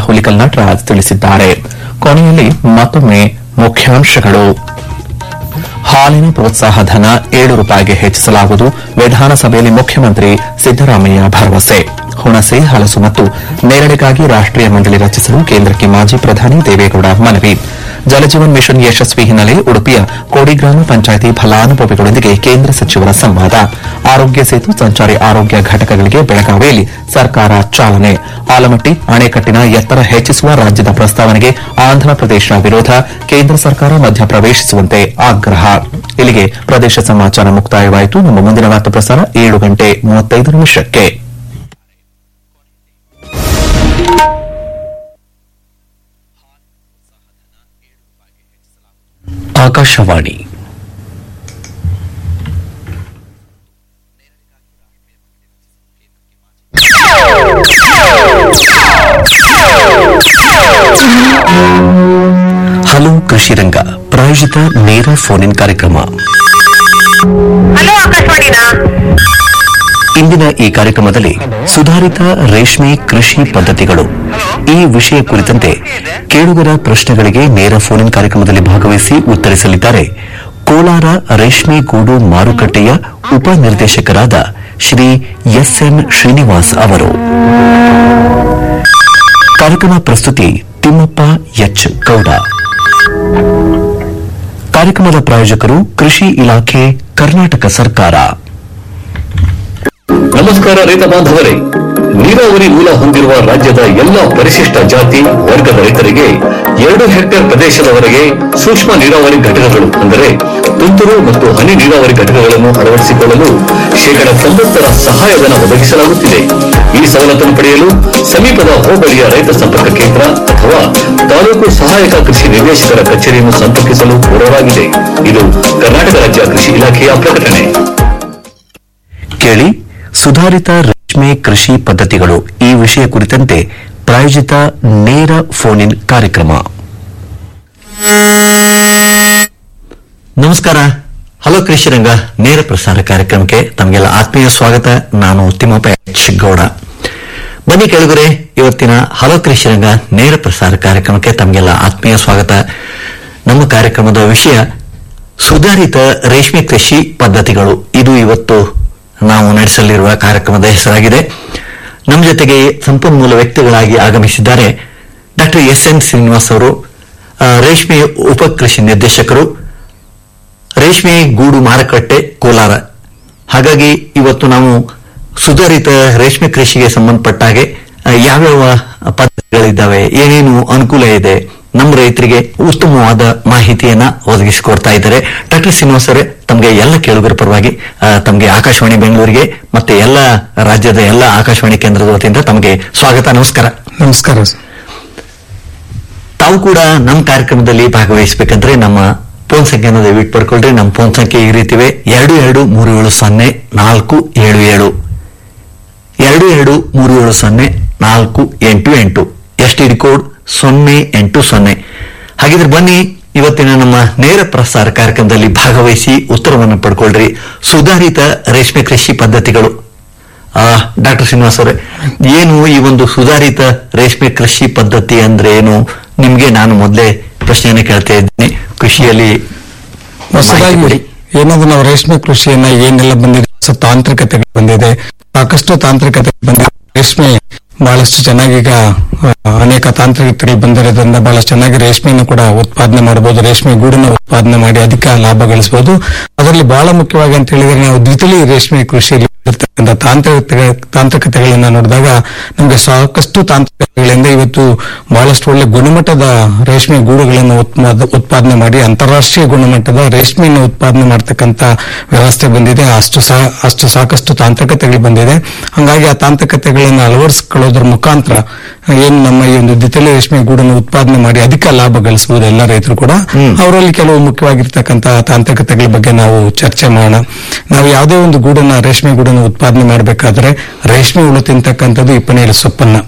ಹುಲಿಕಲ್ ನಟರಾಜ್ ತಿಳಿಸಿದ್ದಾರೆ ಕೊನೆಯಲ್ಲಿ ಮತ್ತೊಮ್ಮೆ ಮುಖ್ಯಾಂಶಗಳು ಹಾಲಿನ ಪ್ರೋತ್ಸಾಹ ಧನ ಏಳು ರೂಪಾಯಿಗೆ ಹೆಚ್ಚಿಸಲಾಗುವುದು ವಿಧಾನಸಭೆಯಲ್ಲಿ ಮುಖ್ಯಮಂತ್ರಿ ಸಿದ್ದರಾಮಯ್ಯ ಭರವಸೆ ಹುಣಸೆ ಹಲಸು ಮತ್ತು ನೇರಳೆಗಾಗಿ ರಾಷ್ಟೀಯ ಮಂಡಳಿ ರಚಿಸಲು ಕೇಂದ್ರಕ್ಕೆ ಮಾಜಿ ಪ್ರಧಾನಿ ದೇವೇಗೌಡ ಮನವಿ ಜಲಜೀವನ್ ಮಿಷನ್ ಯಶಸ್ವಿ ಹಿನ್ನೆಲೆ ಉಡುಪಿಯ ಕೋಡಿ ಗ್ರಾಮ ಪಂಚಾಯಿತಿ ಫಲಾನುಭವಿಗಳೊಂದಿಗೆ ಕೇಂದ್ರ ಸಚಿವರ ಸಂವಾದ ಆರೋಗ್ಯ ಸೇತು ಸಂಚಾರಿ ಆರೋಗ್ಯ ಘಟಕಗಳಿಗೆ ಬೆಳಗಾವಿಯಲ್ಲಿ ಸರ್ಕಾರ ಚಾಲನೆ ಆಲಮಟ್ಟಿ ಅಣೆಕಟ್ಟಿನ ಎತ್ತರ ಹೆಚ್ಚಿಸುವ ರಾಜ್ಯದ ಪ್ರಸ್ತಾವನೆಗೆ ಆಂಧ್ರಪ್ರದೇಶ ವಿರೋಧ ಕೇಂದ್ರ ಸರ್ಕಾರ ಮಧ್ಯಪ್ರವೇಶಿಸುವಂತೆ ಆಗ್ರಹ ಇಲ್ಲಿಗೆ ಪ್ರದೇಶ ಸಮಾಚಾರ ಮುಕ್ತಾಯವಾಯಿತು ನಮ್ಮ ಮುಂದಿನ ವಾರ್ತಾ ಪ್ರಸಾರ ಏಳು ಗಂಟೆ ಮೂವತ್ತೈದು ನಿಮಿಷಕ್ಕೆ ಆಕಾಶವಾಣಿ ಹಲೋ ಕೃಷಿ ರಂಗ ಪ್ರಾಯೋಜಿತ ನೇರ ಫೋನ್ ಇನ್ ಕಾರ್ಯಕ್ರಮ ಹಲೋ ಆಕಾಶವಾಣಿನಾ ಇಂದಿನ ಈ ಕಾರ್ಯಕ್ರಮದಲ್ಲಿ ಸುಧಾರಿತ ರೇಷ್ಮೆ ಕೃಷಿ ಪದ್ಧತಿಗಳು ಈ ವಿಷಯ ಕುರಿತಂತೆ ಕೇಳುಗರ ಪ್ರಶ್ನೆಗಳಿಗೆ ನೇರ ಫೋನ್ ಇನ್ ಕಾರ್ಯಕ್ರಮದಲ್ಲಿ ಭಾಗವಹಿಸಿ ಉತ್ತರಿಸಲಿದ್ದಾರೆ ಕೋಲಾರ ರೇಷ್ಮೆ ಗೂಡು ಮಾರುಕಟ್ಟೆಯ ಉಪನಿರ್ದೇಶಕರಾದ ಶ್ರೀ ಎಸ್ಎನ್ ಶ್ರೀನಿವಾಸ್ ಅವರು ಕಾರ್ಯಕ್ರಮ ಪ್ರಸ್ತುತಿ ತಿಮ್ಮಪ್ಪ ಎಚ್ ಗೌಡ ಕಾರ್ಯಕ್ರಮದ ಪ್ರಾಯೋಜಕರು ಕೃಷಿ ಇಲಾಖೆ ಕರ್ನಾಟಕ ಸರ್ಕಾರ ನಮಸ್ಕಾರ ರೈತ ಬಾಂಧವರೇ ನೀರಾವರಿ ಮೂಲ ಹೊಂದಿರುವ ರಾಜ್ಯದ ಎಲ್ಲ ಪರಿಶಿಷ್ಟ ಜಾತಿ ವರ್ಗದ ರೈತರಿಗೆ ಎರಡು ಹೆಕ್ಟೇರ್ ಪ್ರದೇಶದವರೆಗೆ ಸೂಕ್ಷ್ಮ ನೀರಾವರಿ ಘಟಕಗಳು ಅಂದರೆ ತುಂತುರು ಮತ್ತು ಹನಿ ನೀರಾವರಿ ಘಟಕಗಳನ್ನು ಅಳವಡಿಸಿಕೊಳ್ಳಲು ಶೇಕಡ ತೊಂಬತ್ತರ ಸಹಾಯಧನ ಒದಗಿಸಲಾಗುತ್ತಿದೆ ಈ ಸವಲತ್ತನ್ನು ಪಡೆಯಲು ಸಮೀಪದ ಹೋಬಳಿಯ ರೈತ ಸಂಪರ್ಕ ಕೇಂದ್ರ ಅಥವಾ ತಾಲೂಕು ಸಹಾಯಕ ಕೃಷಿ ನಿರ್ದೇಶಕರ ಕಚೇರಿಯನ್ನು ಸಂಪರ್ಕಿಸಲು ಕೋರಲಾಗಿದೆ ಇದು ಕರ್ನಾಟಕ ರಾಜ್ಯ ಕೃಷಿ ಇಲಾಖೆಯ ಪ್ರಕಟಣೆ ಕೇಳಿ ಸುಧಾರಿತ ರೇಷ್ಮೆ ಕೃಷಿ ಪದ್ಧತಿಗಳು ಈ ವಿಷಯ ಕುರಿತಂತೆ ಪ್ರಾಯೋಜಿತ ನೇರ ಫೋನ್ ಇನ್ ಕಾರ್ಯಕ್ರಮ ನಮಸ್ಕಾರ ಹಲೋ ಕೃಷಿ ರಂಗ ನೇರ ಪ್ರಸಾರ ಕಾರ್ಯಕ್ರಮಕ್ಕೆ ತಮಗೆಲ್ಲ ಆತ್ಮೀಯ ಸ್ವಾಗತ ನಾನು ತಿಮ್ಮಪ್ಪ ಎಚ್ ಗೌಡ ಬನ್ನಿ ಕೇಳಿದರೆ ಇವತ್ತಿನ ಹಲೋ ಕೃಷಿ ರಂಗ ನೇರ ಪ್ರಸಾರ ಕಾರ್ಯಕ್ರಮಕ್ಕೆ ತಮಗೆಲ್ಲ ಆತ್ಮೀಯ ಸ್ವಾಗತ ನಮ್ಮ ಕಾರ್ಯಕ್ರಮದ ವಿಷಯ ಸುಧಾರಿತ ರೇಷ್ಮೆ ಕೃಷಿ ಪದ್ಧತಿಗಳು ಇದು ಇವತ್ತು ನಾವು ನಡೆಸಲಿರುವ ಕಾರ್ಯಕ್ರಮದ ಹೆಸರಾಗಿದೆ ನಮ್ಮ ಜೊತೆಗೆ ಸಂಪನ್ಮೂಲ ವ್ಯಕ್ತಿಗಳಾಗಿ ಆಗಮಿಸಿದ್ದಾರೆ ಡಾಕ್ಟರ್ ಎಸ್ ಎನ್ ಶ್ರೀನಿವಾಸ್ ಅವರು ಆ, ರೇಷ್ಮೆ ಉಪಕೃಷಿ ನಿರ್ದೇಶಕರು ರೇಷ್ಮೆ ಗೂಡು ಮಾರುಕಟ್ಟೆ ಕೋಲಾರ ಹಾಗಾಗಿ ಇವತ್ತು ನಾವು ಸುಧಾರಿತ ರೇಷ್ಮೆ ಕೃಷಿಗೆ ಸಂಬಂಧಪಟ್ಟ ಹಾಗೆ ಆ, ಯಾವ್ಯಾವ ಪದ್ಧತಿಗಳಿದ್ದಾವೆ ಏನೇನು ಅನುಕೂಲ ಇದೆ ನಮ್ಮ ರೈತರಿಗೆ ಉತ್ತಮವಾದ ಮಾಹಿತಿಯನ್ನ ಒದಗಿಸಿಕೊಡ್ತಾ ಇದ್ದಾರೆ ಡಾಕ್ಟರ್ ಶ್ರೀನಿವಾಸ್ ಅವರೇ ತಮಗೆ ಎಲ್ಲ ಕೇಳುಗರ ಪರವಾಗಿ ಆ, ತಮಗೆ ಆಕಾಶವಾಣಿ ಬೆಂಗಳೂರಿಗೆ ಮತ್ತೆ ಎಲ್ಲ ರಾಜ್ಯದ ಎಲ್ಲ ಆಕಾಶವಾಣಿ ಕೇಂದ್ರದ ವತಿಯಿಂದ ತಮಗೆ ಸ್ವಾಗತ ನಮಸ್ಕಾರ ನಮಸ್ಕಾರ ಸರ್. ತಾವು ಕೂಡ ನಮ್ಮ ಕಾರ್ಯಕ್ರಮದಲ್ಲಿ ಭಾಗವಹಿಸಬೇಕಂದ್ರೆ ನಮ್ಮ ಫೋನ್ ಸಂಖ್ಯೆಯನ್ನು ದಯವಿಟ್ಟು ಬರ್ಕೊಳ್ರಿ ನಮ್ಮ ಫೋನ್ ಸಂಖ್ಯೆ ಈ ರೀತಿ ಇವೆ ಎರಡು ಎರಡು ಮೂರು ಏಳು ಸೊನ್ನೆ ನಾಲ್ಕು ಏಳು ಏಳು ಎರಡು ಎರಡು ಮೂರು ಏಳು ಸೊನ್ನೆ ನಾಲ್ಕು ಎಂಟು ಎಂಟು ಎಸ್ ಟಿ ಡಿ ಕೋಡ್ ಸೊನ್ನೆ ಎಂಟು ಸೊನ್ನೆ ಹಾಗಿದ್ರೆ ಬನ್ನಿ ಇವತ್ತಿನ ನಮ್ಮ ನೇರ ಪ್ರಸಾರ ಕಾರ್ಯಕ್ರಮದಲ್ಲಿ ಭಾಗವಹಿಸಿ ಉತ್ತರವನ್ನು ಪಡ್ಕೊಳ್ರಿ ಸುಧಾರಿತ ರೇಷ್ಮೆ ಕೃಷಿ ಪದ್ಧತಿಗಳು ಆ, ಡಾಕ್ಟರ್ ಶ್ರೀನಿವಾಸ್ ಅವರೇ ಏನು ಈ ಒಂದು ಸುಧಾರಿತ ರೇಷ್ಮೆ ಕೃಷಿ ಪದ್ಧತಿ ಅಂದ್ರೆ ಏನು ನಿಮ್ಗೆ ನಾನು ಮೊದಲೇ ಪ್ರಶ್ನೆಯನ್ನ ಕೇಳ್ತಾ ಇದ್ದೀನಿ ಕೃಷಿಯಲ್ಲಿ ಮಾಹಿತಿ ಹೊಸದಾಗಿ ಕೊಡಿ. ಏನಾದ್ರು ನಾವು ರೇಷ್ಮೆ ಕೃಷಿಯನ್ನ ಏನೆಲ್ಲ ಬಂದಿದೆ ಹೊಸ ತಾಂತ್ರಿಕತೆಗಳು ಬಂದಿದೆ ಸಾಕಷ್ಟು ತಾಂತ್ರಿಕತೆ ಬಂದಿದೆ ರೇಷ್ಮೆ ಬಹಳಷ್ಟು ಚೆನ್ನಾಗಿ ಈಗ ಆ, ಅನೇಕ ತಾಂತ್ರಿಕತೆಗಳು ಬಂದಿರೋದ್ರಿಂದ ಬಹಳಷ್ಟು ಚೆನ್ನಾಗಿ ರೇಷ್ಮೆಯನ್ನು ಕೂಡ ಉತ್ಪಾದನೆ ಮಾಡಬಹುದು ರೇಷ್ಮೆ ಗೂಡನ್ನ ಉತ್ಪಾದನೆ ಮಾಡಿ ಅಧಿಕ ಲಾಭ ಗಳಿಸಬಹುದು ಅದರಲ್ಲಿ ಬಹಳ ಮುಖ್ಯವಾಗಿ ಅಂತ ಹೇಳಿದ್ರೆ ನಾವು ದ್ವಿತಲಿ ರೇಷ್ಮೆ ಕೃಷಿಯಲ್ಲಿ ಇರ್ತಕ್ಕಂಥ ತಾಂತ್ರಿಕತೆ ತಾಂತ್ರಿಕತೆಗಳನ್ನ ನೋಡಿದಾಗ ನಮಗೆ ಸಾಕಷ್ಟು ತಾಂತ್ರಿಕತೆಗಳಿಂದ ಇವತ್ತು ಬಹಳಷ್ಟು ಒಳ್ಳೆ ಗುಣಮಟ್ಟದ ರೇಷ್ಮೆ ಗೂಡುಗಳನ್ನು ಉತ್ಪಾದ- ಉತ್ಪಾದನೆ ಮಾಡಿ ಅಂತಾರಾಷ್ಟ್ರೀಯ ಗುಣಮಟ್ಟದ ರೇಷ್ಮೆಯನ್ನು ಉತ್ಪಾದನೆ ಮಾಡತಕ್ಕಂತ ವ್ಯವಸ್ಥೆ ಬಂದಿದೆ ಅಷ್ಟು ಸಹ ಅಷ್ಟು ಸಾಕಷ್ಟು ತಾಂತ್ರಿಕತೆಗಳು ಬಂದಿದೆ ಹಂಗಾಗಿ ಆ ತಾಂತ್ರಿಕತೆಗಳನ್ನು ಅಳವಡಿಸಿಕೊಳ್ಳೋದ್ರ ಮುಖಾಂತರ ಏನು ನಮ್ಮ ಈ ಒಂದು ದಿತಲಿ ರೇಷ್ಮೆ ಗೂಡನ್ನು ಉತ್ಪಾದನೆ ಮಾಡಿ ಅಧಿಕ ಲಾಭ ಗಳಿಸಬಹುದು ಎಲ್ಲ ರೈತರು ಕೂಡ ಅವರಲ್ಲಿ ಕೆಲವು ಮುಖ್ಯವಾಗಿರ್ತಕ್ಕಂತಹ ತಾಂತ್ರಿಕತೆಗಳ ಬಗ್ಗೆ ನಾವು ಚರ್ಚೆ ಮಾಡೋಣ ನಾವು ಯಾವುದೇ ಒಂದು ಗೂಡನ್ನ ರೇಷ್ಮೆ ಗೂಡನ್ನು ಉತ್ಪಾದನೆ ಮಾಡಬೇಕಾದ್ರೆ ರೇಷ್ಮೆ ಹುಳು ತಿಂತಕ್ಕಂಥದ್ದು ಇಪ್ಪನೇಲಿ ಸೊಪ್ಪನ್ನ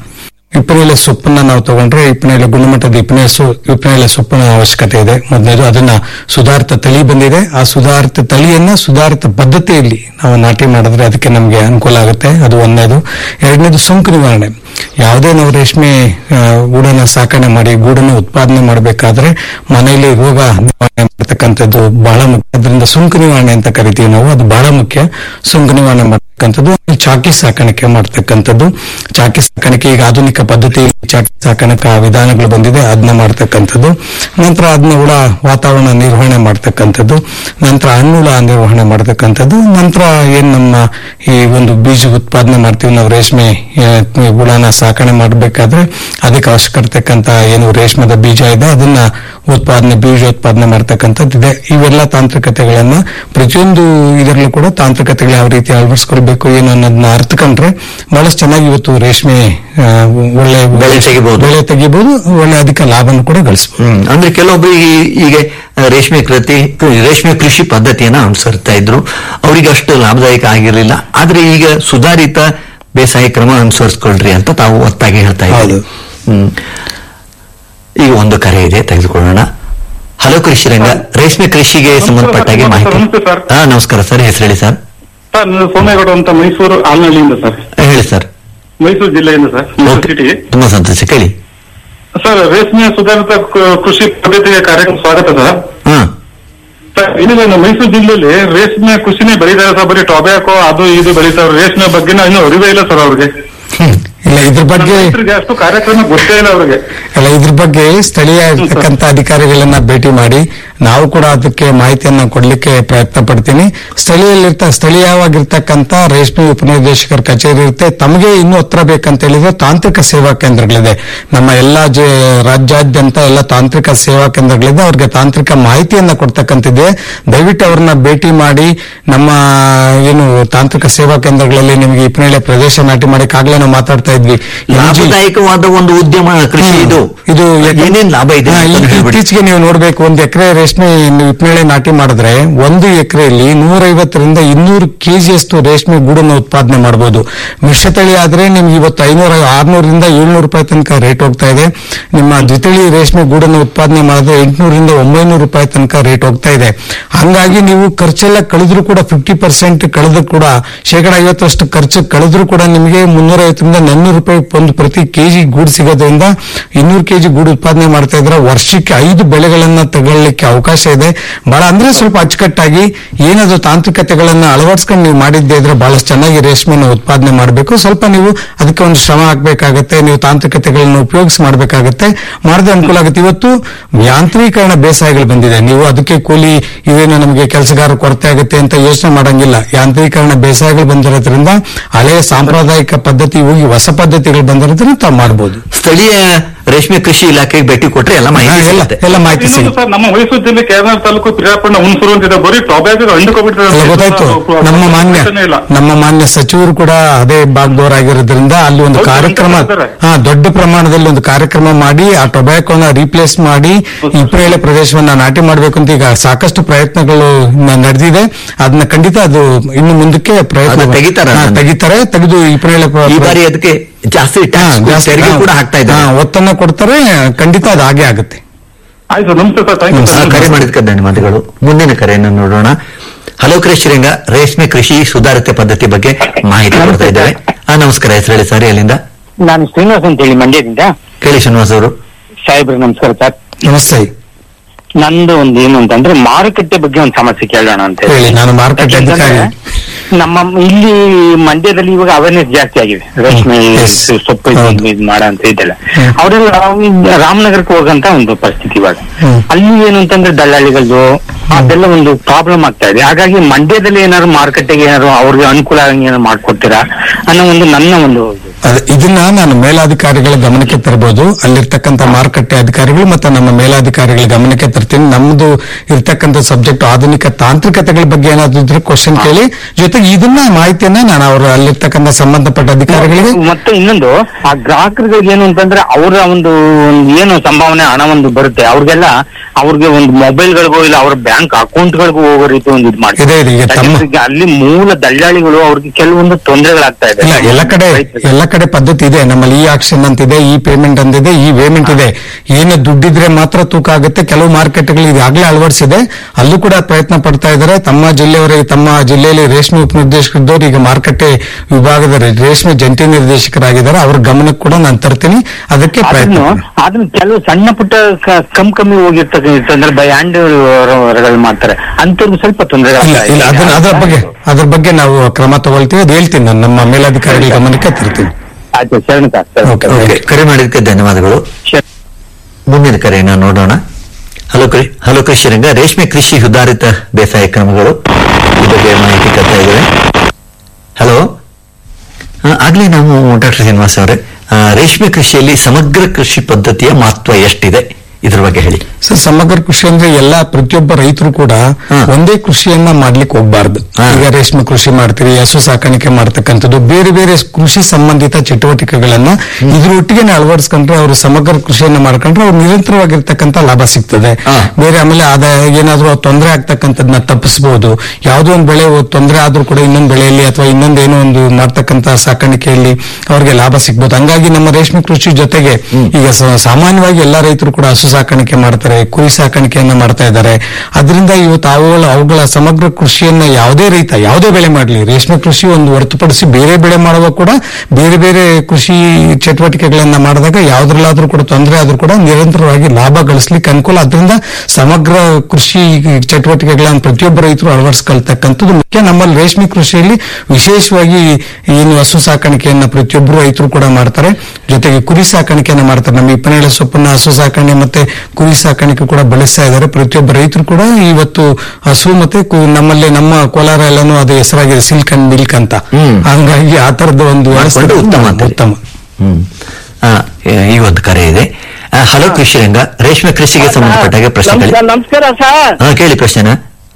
ಇಪ್ಪನೇಲೆ ಸೊಪ್ಪನ್ನ ನಾವು ತಗೊಂಡ್ರೆ ಇಪ್ಪನೇಲೆ ಗುಣಮಟ್ಟದ ಇಪ್ಪನೆ ಸೊ ಇಪ್ಪನೇಲೆ ಸೊಪ್ಪಿನ ಅವಶ್ಯಕತೆ ಇದೆ ಮೊದಲನೇದು ಅದನ್ನ ಸುಧಾರಿತ ತಳಿ ಬಂದಿದೆ ಆ ಸುಧಾರಿತ ತಳಿಯನ್ನ ಸುಧಾರಿತ ಪದ್ಧತಿಯಲ್ಲಿ ನಾವು ನಾಟಿ ಮಾಡಿದ್ರೆ ಅದಕ್ಕೆ ನಮಗೆ ಅನುಕೂಲ ಆಗುತ್ತೆ ಅದು ಒಂದನೇದು ಎರಡನೇದು ಸೋಂಕು ನಿವಾರಣೆ ಯಾವುದೇ ನಾವು ರೇಷ್ಮೆ ಆ, ಗೂಡನ್ನ ಸಾಕಣೆ ಮಾಡಿ ಗೂಡನ್ನು ಉತ್ಪಾದನೆ ಮಾಡಬೇಕಾದ್ರೆ ಮನೆಯಲ್ಲಿ ರೋಗ ನಿವಾರಣೆ ಮಾಡ್ತಕ್ಕಂಥದ್ದು ಬಹಳ ಮುಖ್ಯ ಅದರಿಂದ ಸೋಂಕು ನಿವಾರಣೆ ಅಂತ ಕರಿತೀವಿ ನಾವು ಅದು ಬಹಳ ಮುಖ್ಯ ಸೋಂಕು ನಿವಾರಣೆ ಮಾಡ್ತಕ್ಕಂಥದ್ದು ಆಮೇಲೆ ಚಾಕಿ ಸಾಕಾಣಿಕೆ ಮಾಡ್ತಕ್ಕಂಥದ್ದು ಚಾಕಿ ಸಾಕಾಣಿಕೆ ಈಗ ಆಧುನಿಕ ಪದ್ಧತಿಯಲ್ಲಿ ಚಾಕಿ ಸಾಕಾಣಿಕಾ ವಿಧಾನಗಳು ಬಂದಿದೆ ಅದನ್ನ ಮಾಡ್ತಕ್ಕಂಥದ್ದು ನಂತರ ಅದನ್ನ ಹುಳ ವಾತಾವರಣ ನಿರ್ವಹಣೆ ಮಾಡ್ತಕ್ಕಂಥದ್ದು ನಂತರ ಹಣ್ಣುಳ ನಿರ್ವಹಣೆ ಮಾಡ್ತಕ್ಕಂಥದ್ದು ನಂತರ ಏನ್ ನಮ್ಮ ಈ ಒಂದು ಬೀಜ ಉತ್ಪಾದನೆ ಮಾಡ್ತೀವಿ ನಾವು ರೇಷ್ಮೆ ಆ, ಹುಳನ ಸಾಕಣೆ ಮಾಡಬೇಕಾದ್ರೆ ಅದಕ್ಕೆ ಅವಶ್ಯಕರ್ತಕ್ಕಂತ ಏನು ರೇಷ್ಮದ ಬೀಜ ಇದೆ ಅದನ್ನ ಉತ್ಪಾದನೆ ಬೀಜೋತ್ಪಾದನೆ ಮಾಡ್ತಕ್ಕಂಥದ್ದು ಇದೆ ಇವೆಲ್ಲ ತಾಂತ್ರಿಕತೆಗಳನ್ನ ಪ್ರತಿಯೊಂದು ಇದರಲ್ಲೂ ಕೂಡ ತಾಂತ್ರಿಕತೆಗಳು ಯಾವ ರೀತಿ ಅಳವಡಿಸ್ಕೊಳ್ಬೇಕು ಏನು ಅನ್ನೋದನ್ನ ಅರ್ಥಕೊಂಡ್ರೆ ಬಹಳಷ್ಟು ಚೆನ್ನಾಗಿ ಇವತ್ತು ರೇಷ್ಮೆ ಆ, ಒಳ್ಳೆ ಬೆಳೆ ತೆಗಿಬಹುದು. ಬೆಳೆ ತೆಗಿಬಹುದು ಒಳ್ಳೆ ಅಧಿಕ ಲಾಭನ ಕೂಡ ಗಳಿಸಬಹುದು ಹ್ಮ್ ಅಂದ್ರೆ ಕೆಲವೊಬ್ಬರಿಗೆ ಈಗ ರೇಷ್ಮೆ ಕೃತಿ ರೇಷ್ಮೆ ಕೃಷಿ ಪದ್ಧತಿಯನ್ನ ಅನುಸರಿಸ್ತಾ ಇದ್ರು ಅವರಿಗೆ ಅಷ್ಟು ಲಾಭದಾಯಕ ಆಗಿರಲಿಲ್ಲ ಆದ್ರೆ ಈಗ ಸುಧಾರಿತ ಬೇಸಾಯ ಕ್ರಮ ಅನುಸರಿಸ್ಕೊಳ್ರಿ ಅಂತ ತಾವು ಒತ್ತಾಗಿ ಹೇಳ್ತಾ ಇದ್ದೀರಿ ಹೌದು. ಹ್ಮ್ ಈಗ ಒಂದು ಕರೆ ಇದೆ ತೆಗೆದುಕೊಳ್ಳೋಣ ಹಲೋ ಕೃಷಿ ರಂಗ ರೇಷ್ಮೆ ಕೃಷಿಗೆ ಸಂಬಂಧಪಟ್ಟ ಹಾಗೆ ಮಾಹಿತಿ ನಮಸ್ತೆ ಸರ್. ಹಾ ನಮಸ್ಕಾರ ಸರ್ ಹೆಸರು ಹೇಳಿ ಸರ್ ಸರ್ ನಾನು ಸೋಮೇಗೌಡ ಅಂತ ಮೈಸೂರು ಆಲ್ನಹಳ್ಳಿಯಿಂದ ಸರ್ ಹೇಳಿ ಸರ್ ಮೈಸೂರು ಜಿಲ್ಲೆಯಿಂದ ಸರ್ ಮೈಸೂರು ಓಕೆ. ಸಿಟಿ ತುಂಬಾ ಸಂತೋಷ ಕೇಳಿ ಸರ್ ರೇಷ್ಮೆ ಸುಧಾರಿತ ಕ- ಕೃಷಿ ಪದ್ಧತಿಗೆ ಕಾರ್ಯಕ್ರಮ ಸ್ವಾಗತ ಸರ್ ಹಾ ಸರ್ ಏನಿಲ್ಲ ನಮ್ಮ ಮೈಸೂರು ಜಿಲ್ಲೆಯಲ್ಲಿ ರೇಷ್ಮೆ ಕೃಷಿನೇ ಬೆಳೀತಾರೆ ಸರ್ ಬರೀ ಟೊಬ್ಯಾಕೋ ಅದು ಇದು ಬೆಳೀತಾರೆ ರೇಷ್ಮೆ ಬಗ್ಗೆ ಇನ್ನೂ ಅರಿವೇ ಇಲ್ಲ ಸರ್ ಅವ್ರಿಗೆ ಹ್ಮ್ ಇಲ್ಲ ಇದ್ರ ನಮ್ಮ ಬಗ್ಗೆ ರೈತರಿಗೆ ಅಷ್ಟು ಕಾರ್ಯಕ್ರಮ ಗೊತ್ತೇ ಇಲ್ಲ ಅವ್ರಿಗೆ ಅಲ್ಲ ಇದ್ರ ಬಗ್ಗೆ ಸ್ಥಳೀಯ ಇರ್ತಕ್ಕಂಥ ಅಧಿಕಾರಿಗಳನ್ನ ಭೇಟಿ ಮಾಡಿ ನಾವು ಕೂಡ ಅದಕ್ಕೆ ಮಾಹಿತಿಯನ್ನ ಕೊಡ್ಲಿಕ್ಕೆ ಪ್ರಯತ್ನ ಪಡ್ತೀನಿ ಸ್ಥಳೀಯಲ್ಲಿರ್ತ ಸ್ಥಳೀಯವಾಗಿರ್ತಕ್ಕಂಥ ರೇಷ್ಮೆ ಉಪನಿರ್ದೇಶಕರ ಕಚೇರಿ ಇರುತ್ತೆ ತಮಗೆ ಇನ್ನೂ ಹತ್ರ ಬೇಕಂತ ಹೇಳಿದ್ರೆ ತಾಂತ್ರಿಕ ಸೇವಾ ಕೇಂದ್ರಗಳಿದೆ ನಮ್ಮ ಎಲ್ಲಾ ಜ- ರಾಜ್ಯಾದ್ಯಂತ ಎಲ್ಲ ತಾಂತ್ರಿಕ ಸೇವಾ ಕೇಂದ್ರಗಳಿದೆ ಅವ್ರಿಗೆ ತಾಂತ್ರಿಕ ಮಾಹಿತಿಯನ್ನ ಕೊಡ್ತಕ್ಕಂತಿದೆ ದಯವಿಟ್ಟು ಅವ್ರನ್ನ ಭೇಟಿ ಮಾಡಿ ನಮ್ಮ ಏನು ತಾಂತ್ರಿಕ ಸೇವಾ ಕೇಂದ್ರಗಳಲ್ಲಿ ನಿಮಗೆ ಇಪ್ಪನೇಳೆ ಪ್ರದೇಶ ನಾಟಿ ಮಾಡಕ್ಕಾಗ್ಲೇ ನಾವು ಮಾತಾಡ್ತಾ ಇದ್ವಿ NG ಲಾಭದಾಯಕವಾದ ಒಂದು ಉದ್ಯಮ ಕೃಷಿ ಇದು ಇದು ಯಾಕೆ- ಏನೇನ್ ಲಾಭ ಇದೆ ಹಾ, ಅಂತ ಈ- ಹೇಳ್ಬಿಡಿ. ಇತ್ತೀಚೆಗೆ ನೀವು ನೋಡ್ಬೇಕು ಒಂದು ಎಕರೆ ರೇಷ್ಮೆ ನೀವು ಇಪ್ಪನೇಳೆ ನಾಟಿ ಮಾಡಿದ್ರೆ ಒಂದು ಎಕರೆಯಲ್ಲಿ ನೂರೈವತ್ತರಿಂದ ಇನ್ನೂರು ಕೆಜಿಯಷ್ಟು ರೇಷ್ಮೆ ಗೂಡನ್ನು ಉತ್ಪಾದನೆ ಮಾಡಬಹುದು ಮಿಶ್ರತಳಿ ಆದ್ರೆ ನಿಮ್ಗೆ ಇವತ್ತು ಐನೂರ ಆರ್ನೂರರಿಂದ ಏಳ್ನೂರು ರೂಪಾಯಿ ತನಕ ರೇಟ್ ಹೋಗ್ತಾ ಇದೆ ನಿಮ್ಮ ದ್ವಿತಳಿ ರೇಷ್ಮೆ ಗೂಡನ್ನು ಉತ್ಪಾದನೆ ಮಾಡಿದ್ರೆ ಎಂಟುನೂರಿಂದ ಒಂಬೈನೂರು ರೂಪಾಯಿ ತನಕ ರೇಟ್ ಹೋಗ್ತಾ ಇದೆ ಹಂಗಾಗಿ ನೀವು ಖರ್ಚೆಲ್ಲ ಕಳೆದ್ರು ಕೂಡ ಫಿಫ್ಟಿ ಪರ್ಸೆಂಟ್ ಕಳೆದ್ರು ಕೂಡ ಶೇಕಡ ಐವತ್ತರಷ್ಟು ಖರ್ಚು ಕಳೆದ್ರು ಕೂಡ ನಿಮಗೆ ಮುನ್ನೂರೈವತ್ತರಿಂದ ನಾನ್ನೂರು ರೂಪಾಯಿ ಒಂದು ಪ್ರತಿ ಕೆಜಿ ಗೂಡು ಸಿಗೋದ್ರಿಂದ ಇನ್ನೂರು ಕೆಜಿ ಗೂಡು ಉತ್ಪಾದನೆ ಮಾಡ್ತಾ ಇದ್ರೆ ವರ್ಷಕ್ಕೆ ಐದು ಬೆಳೆಗಳನ್ನ ತಗೊಳ್ಳಿಕ್ಕೆ ಅವಕಾಶ ಇದೆ ಬಹಳ ಅಂದ್ರೆ ಸ್ವಲ್ಪ ಅಚ್ಚುಕಟ್ಟಾಗಿ ಏನದು ತಾಂತ್ರಿಕತೆಗಳನ್ನ ಅಳವಡಿಸ್ಕೊಂಡು ನೀವು ಮಾಡಿದ್ದೆ ಇದ್ರೆ ಬಹಳಷ್ಟು ಚೆನ್ನಾಗಿ ರೇಷ್ಮೆನ ಉತ್ಪಾದನೆ ಮಾಡಬೇಕು ಸ್ವಲ್ಪ ನೀವು ಅದಕ್ಕೆ ಒಂದು ಶ್ರಮ ಹಾಕ್ಬೇಕಾಗತ್ತೆ ನೀವು ತಾಂತ್ರಿಕತೆಗಳನ್ನ ಉಪಯೋಗಿಸಿ ಮಾಡಬೇಕಾಗತ್ತೆ ಮಾಡಿದ್ರೆ ಅನುಕೂಲ ಆಗುತ್ತೆ ಇವತ್ತು ಯಾಂತ್ರೀಕರಣ ಬೇಸಾಯಗಳು ಬಂದಿದೆ ನೀವು ಅದಕ್ಕೆ ಕೂಲಿ ಇವೇನು ನಮಗೆ ಕೆಲಸಗಾರ ಕೊರತೆ ಆಗುತ್ತೆ ಅಂತ ಯೋಚನೆ ಮಾಡಂಗಿಲ್ಲ ಯಾಂತ್ರೀಕರಣ ಬೇಸಾಯಗಳು ಬಂದಿರೋದ್ರಿಂದ ಹಳೆಯ ಸಾಂಪ್ರದಾಯಿಕ ಪದ್ಧತಿ ಹೋಗಿ ಹೊಸ ಪದ್ಧತಿಗಳು ಬಂದಿರೋದ್ರಿಂದ ತಾವು ಮಾಡಬಹುದು ಸ್ಥಳೀಯ ರೇಷ್ಮೆ ಕೃಷಿ ಇಲಾಖೆಗೆ ಭೇಟಿ ಕೊಟ್ರೆ ಎಲ್ಲ ಮಾಹಿತಿ ಎಲ್ಲ ಸಿಗುತ್ತೆ ಎಲ್ಲ ಮಾಹಿತಿ ಇನ್ನೊಂದು ಸಿಗುತ್ತೆ ಸರ್ ನಮ್ಮ ಮೈಸೂರು ಜಿಲ್ಲೆ ಕೇರಳ ತಾಲೂಕು ಪಿರಿಯಾಪಣ್ಣ ಹುಣಸೂರು ಅಂತಿದೆ ಬರೀ ಟೊಬ್ಯಾಕೋ ಅಲ್ಲ ಗೊತ್ತಾಯ್ತು ನಮ್ಮ ಮಾನ್ಯ ಇಲ್ಲ ನಮ್ಮ ಮಾನ್ಯ ಸಚಿವರು ಕೂಡ ಅದೇ ಭಾಗದವರಾಗಿರೋದ್ರಿಂದ ಅಲ್ಲಿ ಒಂದು ಹೌದು, ಕಾರ್ಯಕ್ರಮ ಮಾಡಿದ್ದಾರೆ. ಹಾ ದೊಡ್ಡ ಪ್ರಮಾಣದಲ್ಲಿ ಒಂದು ಕಾರ್ಯಕ್ರಮ ಮಾಡಿ ಆ ಟೊಬ್ಯಾಕೋನ ರೀಪ್ಲೇಸ್ ಮಾಡಿ ಇಪ್ರೇಳೆ ಪ್ರದೇಶವನ್ನ ನಾಟಿ ಮಾಡಬೇಕು ಅಂತ ಈಗ ಸಾಕಷ್ಟು ಪ್ರಯತ್ನಗಳು ನ- ನಡೆದಿದೆ ಅದನ್ನ ಖಂಡಿತ ಅದು ಇನ್ನು ಮುಂದಕ್ಕೆ ಪ್ರಯತ್ನ ಅದು ತೆಗಿತಾರಾ ಹಾ, ಅದನ್ನ? ತೆಗಿತಾರೆ ತೆಗೆದು ಇಪ್ರೇಳೆ ಪ್ರ- ಈ ಬಾರಿ ಅದಕ್ಕೆ ಜಾಸ್ತಿ ಹಾ, ಟ್ಯಾಕ್ಸ್ ಜಾಸ್ತಿ- ತೆರಿಗೆ ಕೂಡ ಹಾಕ್ತಾ ಹಾ, ಇದ್ದಾರೆ ಒತ್ತನ್ನ ಕೊಡ್ತಾರೆ ಖಂಡಿತ ಅದು ಹಾಗೆ ಆಗುತ್ತೆ ಆಯ್ತು ನಮಸ್ತೆ ಸರ್ ಥ್ಯಾಂಕ್ ಯು ಹಾ, ಕರೆ ಮಾಡಿದ್ಕೆ ಧನ್ಯವಾದಗಳು ಮುಂದಿನ ಕರೆಯನ್ನು ನೋಡೋಣ ಹಲೋ ಕೃಷಿರಂಗ ರೇಷ್ಮೆ ಕೃಷಿ ಸುಧಾರಿತ ಪದ್ಧತಿ ಬಗ್ಗೆ ಮಾಹಿತಿ ಕೊಡ್ತಾ ಇದ್ದೇವೆ ಹಾ ನಮಸ್ಕಾರ ಹೆಸರು ಹೇಳಿ ಸರ್ ಎಲ್ಲಿಂದ ನಾನು ಶ್ರೀನಿವಾಸ್ ಅಂತ ಹೇಳಿ ಮಂಡ್ಯದಿಂದ ಕೇಳಿ ಶ್ರೀನಿವಾಸ್ ಅವರು ಸಾಹೇಬ್ರು ನಮಸ್ಕಾರ ಸರ್ ನಮಸ್ತೆ ನಂದು ಒಂದು ಏನು ಅಂತಂದ್ರೆ ಮಾರುಕಟ್ಟೆ ಬಗ್ಗೆ ಒಂದು ಸಮಸ್ಯೆ ಕೇಳೋಣ ಅಂತ ಹೇಳಿ. ಹೇಳಿ, ನಾನು ಮಾರುಕಟ್ಟೆ ಯಾಕೆಂತಂದ್ರೆ ಅಧಿಕಾರಿ. ನಮ್ಮ ಇಲ್ಲಿ ಮಂಡ್ಯದಲ್ಲಿ ಇವಾಗ ಅವೇರ್ನೆಸ್ ಜಾಸ್ತಿ ಆಗಿದೆ ರೇಷ್ಮೆ ಹ್ಮ್, yes. ಸೊಪ್ಪು ಇದು ಹೌದು. ಇದು ಮಾಡೋ ಅಂತ ಇದೆಲ್ಲ ಹ್ಮ್. ಅವರೆಲ್ಲ ರಾಮನಗರಕ್ಕೆ ಹೋಗಂತ ಒಂದು ಪರಿಸ್ಥಿತಿ ಇವಾಗ ಹ್ಮ್. ಅಲ್ಲಿ ಏನು ಅಂತಂದ್ರೆ ದಲ್ಲಾಳಿಗಳದ್ದು ಅದೆಲ್ಲ ಒಂದು ಪ್ರಾಬ್ಲಮ್ ಆಗ್ತಾ ಇದೆ ಹಾಗಾಗಿ ಮಂಡ್ಯದಲ್ಲಿ ಏನಾದ್ರು ಮಾರುಕಟ್ಟೆಗೆ ಏನಾದ್ರು ಅವ್ರಿಗೆ ಅನುಕೂಲ ಆಗಂಗೆ ಏನಾದ್ರು ಮಾಡ್ಕೊಡ್ತೀರಾ ಅನ್ನೋ ಒಂದು ನನ್ನ ಒಂದು ಇದು. ಅದ್- ಇದನ್ನ ನಾನು ಮೇಲಾಧಿಕಾರಿಗಳ ಗಮನಕ್ಕೆ ತರಬಹುದು ಅಲ್ಲಿರ್ತಕ್ಕಂಥ ಮಾರುಕಟ್ಟೆ ಅಧಿಕಾರಿಗಳು ಮತ್ತೆ ನಮ್ಮ ಮೇಲಾಧಿಕಾರಿಗಳ ಗಮನಕ್ಕೆ ತರ್ತೀನಿ ನಮ್ದು ಇರ್ತಕ್ಕಂಥ ಸಬ್ಜೆಕ್ಟ್ ಆಧುನಿಕ ತಾಂತ್ರಿಕತೆಗಳ ಬಗ್ಗೆ ಏನಾದ್ರು ಇದ್ರೆ ಕ್ವಶನ್ ಕೇಳಿ ಜೊತೆಗೆ ಇದನ್ನ ಮಾಹಿತಿಯನ್ನ ನಾನು ಅವರ ಅಲ್ಲಿರ್ತಕ್ಕಂಥ ಸಂಬಂಧಪಟ್ಟ ಅಧಿಕಾರಿಗಳಿಗೆ ಮತ್ತೆ ಇನ್ನೊಂದು ಆ ಗ್ರಾಹಕರಿಗೆ ಏನು ಅಂತಂದ್ರೆ ಅವರ ಒಂದು ಒಂದು ಏನು ಸಂಭಾವನೆ ಹಣ ಒಂದು ಬರುತ್ತೆ ಅವ್ರಿಗೆಲ್ಲ ಅವ್ರಿಗೆ ಒಂದು ಮೊಬೈಲ್ಗಳಿಗೂ ಇಲ್ಲ ಅವ್ರ ಬ್ಯಾಂಕ್ ಅಕೌಂಟ್ಗಳಿಗೂ ಹೋಗೋ ರೀತಿ ಒಂದು ಇದು ಮಾಡಿ ಇದೆ, ಇದೆ. ಈಗ ತಮ್ಮ- ಯಾಕಂದ್ರೆ ಈಗ ಅಲ್ಲಿ ಮೂಲ ದಲ್ಲಾಳಿಗಳು ಅವ್ರಿಗೆ ಕೆಲವೊಂದು ತೊಂದರೆಗಳಾಗ್ತಾ ಇದೆ ಇಲ್ಲ ಎಲ್ಲ ಕಡೆ ರೈತರಿಗೆ. ಎಲ್ಲ ಕಡೆ ಪದ್ಧತಿ ಇದೆ ನಮ್ಮಲ್ಲಿ ಈ ಆಕ್ಷನ್ ಅಂತಿದೆ ಈ ಪೇಮೆಂಟ್ ಅಂತಿದೆ ಈ ಪೇಮೆಂಟ್ ಇದೆ ಏನು ದುಡ್ಡಿದ್ರೆ ಮಾತ್ರ ತೂಕ ಆಗುತ್ತೆ ಕೆಲವು ಮಾರ್ಕೆಟ್ಗಳು ಈಗಾಗಲೇ ಅಳವಡಿಸಿದೆ ಅಲ್ಲೂ ಕೂಡ ಪ್ರಯತ್ನ ಪಡ್ತಾ ಇದ್ದಾರೆ ತಮ್ಮ ಜಿಲ್ಲೆಯವರಿಗೆ ತಮ್ಮ ಜಿಲ್ಲೆಯಲ್ಲಿ ರೇಷ್ಮೆ ಉಪನಿರ್ದೇಶಕರಿದ್ದವರು ಈಗ ಮಾರುಕಟ್ಟೆ ವಿಭಾಗದ ರೇ- ರೇಷ್ಮೆ ಜಂಟಿ ನಿರ್ದೇಶಕರಾಗಿದ್ದಾರೆ ಅವ್ರ ಗಮನಕ್ಕೆ ಕೂಡ ನಾನು ತರ್ತೀನಿ ಅದಕ್ಕೆ ಪ್ರಯತ್ನ ಅದನ್ನು ಮಾಡ್ತೀನಿ. ಅದನ್ನ ಕೆಲವು ಸಣ್ಣ ಪುಟ್ಟ ಕ- ಕಮ್ ಕಮ್ಮಿ ಹೋಗಿರ್ತಕ್ಕಂಥ ಅಂದ್ರೆ ಬೈ ಹ್ಯಾಂಡ್ ಮಾಡ್ತಾರೆ ಅಂತವ್ರಿಗೆ ಸ್ವಲ್ಪ ಇಲ್ಲ ಇಲ್ಲ ಅದನ್ನ ಅದರ ಬಗ್ಗೆ ತೊಂದರೆಗಳಾಗ್ತಾ ಅದ್ರ ಬಗ್ಗೆ ನಾವು ಕ್ರಮ ತಗೊಳ್ತೀವಿ ಅದು ಹೇಳ್ತೀನಿ ನಾನು ನಮ್ಮ ಮೇಲಧಿಕಾರಿಗಳ ಗಮನಕ್ಕೆ ತರ್ತೀನಿ ಆಯ್ತು ಶರಣ ಸರ್ ಶರಣ. ಓಕೆ ಓಕೆ ಕರೆ ಮಾಡಿದ್ದಕ್ಕೆ ಧನ್ಯವಾದಗಳು ಶರಣ. ಮುಂದಿನ ಕರೆಯನ್ನ ನೋಡೋಣ ಹಲೋ ಕೃ ಹಲೋ ಕೃಷಿರಂಗ ರೇಷ್ಮೆ ಕೃಷಿ ಸುಧಾರಿತ ಬೇಸಾಯ ಕ್ರಮಗಳು ಈ ಬಗ್ಗೆ ಮಾಹಿತಿ ಕೊಡ್ತಾ ಇದ್ದೇವೆ ಹಲೋ ಆಗ್ಲೇ ನಾವು ಡಾಕ್ಟರ್ ಶ್ರೀನಿವಾಸ್ ಅವರೇ ಆ, ರೇಷ್ಮೆ ಕೃಷಿಯಲ್ಲಿ ಸಮಗ್ರ ಕೃಷಿ ಪದ್ಧತಿಯ ಮಹತ್ವ ಎಷ್ಟಿದೆ ಇದ್ರ ಬಗ್ಗೆ ಹೇಳಿ ಸರ್ ಸಮಗ್ರ ಕೃಷಿ ಅಂದ್ರೆ ಎಲ್ಲಾ ಪ್ರತಿಯೊಬ್ಬ ರೈತರು ಕೂಡ ಹಾ. ಒಂದೇ ಕೃಷಿಯನ್ನ ಮಾಡ್ಲಿಕ್ಕೆ ಹೋಗ್ಬಾರ್ದು ಹಾ. ಈಗ ರೇಷ್ಮೆ ಕೃಷಿ ಮಾಡ್ತೀರಿ ಹಸು ಸಾಕಾಣಿಕೆ ಮಾಡ್ತಕ್ಕಂಥದ್ದು ಬೇರೆ ಬೇರೆ ಕೃಷಿ ಸಂಬಂಧಿತ ಚಟುವಟಿಕೆಗಳನ್ನ ಇದ್ರೊಟ್ಟಿಗೆ ಅಳವಡಿಸ್ಕೊಂಡ್ರೆ ಅವರು ಸಮಗ್ರ ಕೃಷಿಯನ್ನ ಮಾಡ್ಕೊಂಡ್ರೆ ಅವ್ರು ನಿರಂತರವಾಗಿರ್ತಕ್ಕಂಥ ಲಾಭ ಸಿಗ್ತದೆ ಹಾ. ಬೇರೆ ಆಮೇಲೆ ಆದಾಯ ಏನಾದ್ರೂ ತೊಂದರೆ ಆಗ್ತಕ್ಕಂಥದ್ದನ್ನ ತಪ್ಪಿಸಬಹುದು ಯಾವುದೋ ಒಂದು ಬೆಳೆ ತೊಂದರೆ ಆದ್ರೂ ಕೂಡ ಇನ್ನೊಂದು ಬೆಳೆಯಲ್ಲಿ ಅಥವಾ ಇನ್ನೊಂದು ಏನೋ ಒಂದು ಮಾಡ್ತಕ್ಕಂಥ ಸಾಕಾಣಿಕೆಯಲ್ಲಿ ಅವ್ರಿಗೆ ಲಾಭ ಸಿಗ್ಬೋದು ಹಂಗಾಗಿ ನಮ್ಮ ರೇಷ್ಮೆ ಕೃಷಿ ಜೊತೆಗೆ ಈಗ ಸ- ಸಾಮಾನ್ಯವಾಗಿ ಎಲ್ಲಾ ರೈತರು ಕೂಡ ಹಸು ಸಾಕಾಣಿಕೆ ಮಾಡ್ತಾರೆ ಕುರಿ ಸಾಕಾಣಿಕೆಯನ್ನ ಮಾಡ್ತಾ ಇದ್ದಾರೆ ಅದರಿಂದ ಇವತ್ತು ಅವುಗಳ ಅವುಗಳ ಸಮಗ್ರ ಕೃಷಿಯನ್ನ ಯಾವುದೇ ರೈತ ಯಾವುದೇ ಬೆಳೆ ಮಾಡಲಿ ರೇಷ್ಮೆ ಕೃಷಿ ಒಂದು ಹೊರತುಪಡಿಸಿ ಬೇರೆ ಬೆಳೆ ಮಾಡುವಾಗ ಕೂಡ ಬೇರೆ ಬೇರೆ ಕೃಷಿ ಚಟುವಟಿಕೆಗಳನ್ನ ಮಾಡಿದಾಗ ಯಾವ್ದ್ರಲ್ಲಾದ್ರೂ ಕೂಡ ತೊಂದರೆ ಆದ್ರೂ ಕೂಡ ನಿರಂತರವಾಗಿ ಲಾಭ ಗಳಿಸ್ಲಿಕ್ಕೆ ಅನುಕೂಲ ಅದರಿಂದ ಸಮಗ್ರ ಕೃಷಿ ಚಟುವಟಿಕೆಗಳನ್ನ ಪ್ರತಿಯೊಬ್ಬ ರೈತರು ಅಳವಡಿಸ್ಕೊಳ್ತಕ್ಕಂಥದ್ದು ಮುಖ್ಯ ನಮ್ಮಲ್ಲಿ ರೇಷ್ಮೆ ಕೃಷಿಯಲ್ಲಿ ವಿಶೇಷವಾಗಿ ಏನು ಹಸು ಸಾಕಾಣಿಕೆಯನ್ನ ಪ್ರತಿಯೊಬ್ಬರು ರೈತರು ಕೂಡ ಮಾಡ್ತಾರೆ ಜೊತೆಗೆ ಕುರಿ ಸಾಕಾಣಿಕೆಯನ್ನ ಮಾಡ್ತಾರೆ ನಮ್ಮ ಇಪ್ಪನೇಳೆ ಸೊಪ್ಪನ್ನ ಹಸು ಸಾಕಣೆ ಮತ್ತೆ ಕುರಿ ಸಾಕಾಣಿಕೆ ಕೂಡ ಬಳಸ್ತಾ ಇದ್ದಾರೆ ಪ್ರತಿಯೊಬ್ಬ ರೈತರು ಕೂಡ ಇವತ್ತು ಹಸು ಮತ್ತೆ ಕು- ನಮ್ಮಲ್ಲಿ ನಮ್ಮ ಕೋಲಾರ ಎಲ್ಲಾನು ಅದು ಹೆಸರಾಗಿದೆ ಸಿಲ್ಕ್ ಅಂಡ್ ಮಿಲ್ಕ್ ಅಂತ ಹ್ಮ್. ಹಂಗಾಗಿ ಆ ತರದ ಒಂದು ವ್ಯವಸ್ಥೆ ಮಾಡ್ಕೊಂಡು ಉತ್ತಮ ಅಂತ ಹೇಳಿ. ಉತ್ತಮ ಹ್ಮ್ ಆ, ಈ ಒಂದು ಕರೆ ಇದೆ ಆ, ಹಲೋ ಕೃಷಿರಂಗ ರೇಷ್ಮೆ ಕೃಷಿಗೆ ಸಂಬಂಧಪಟ್ಟಾಗ ಪ್ರಶ್ನೆಗಳು ನಮಸ್ಕಾರ- ನಮಸ್ಕಾರ ಸರ್ ಹಾ ಕೇಳಿ ಪ್ರಶ್ನೆನ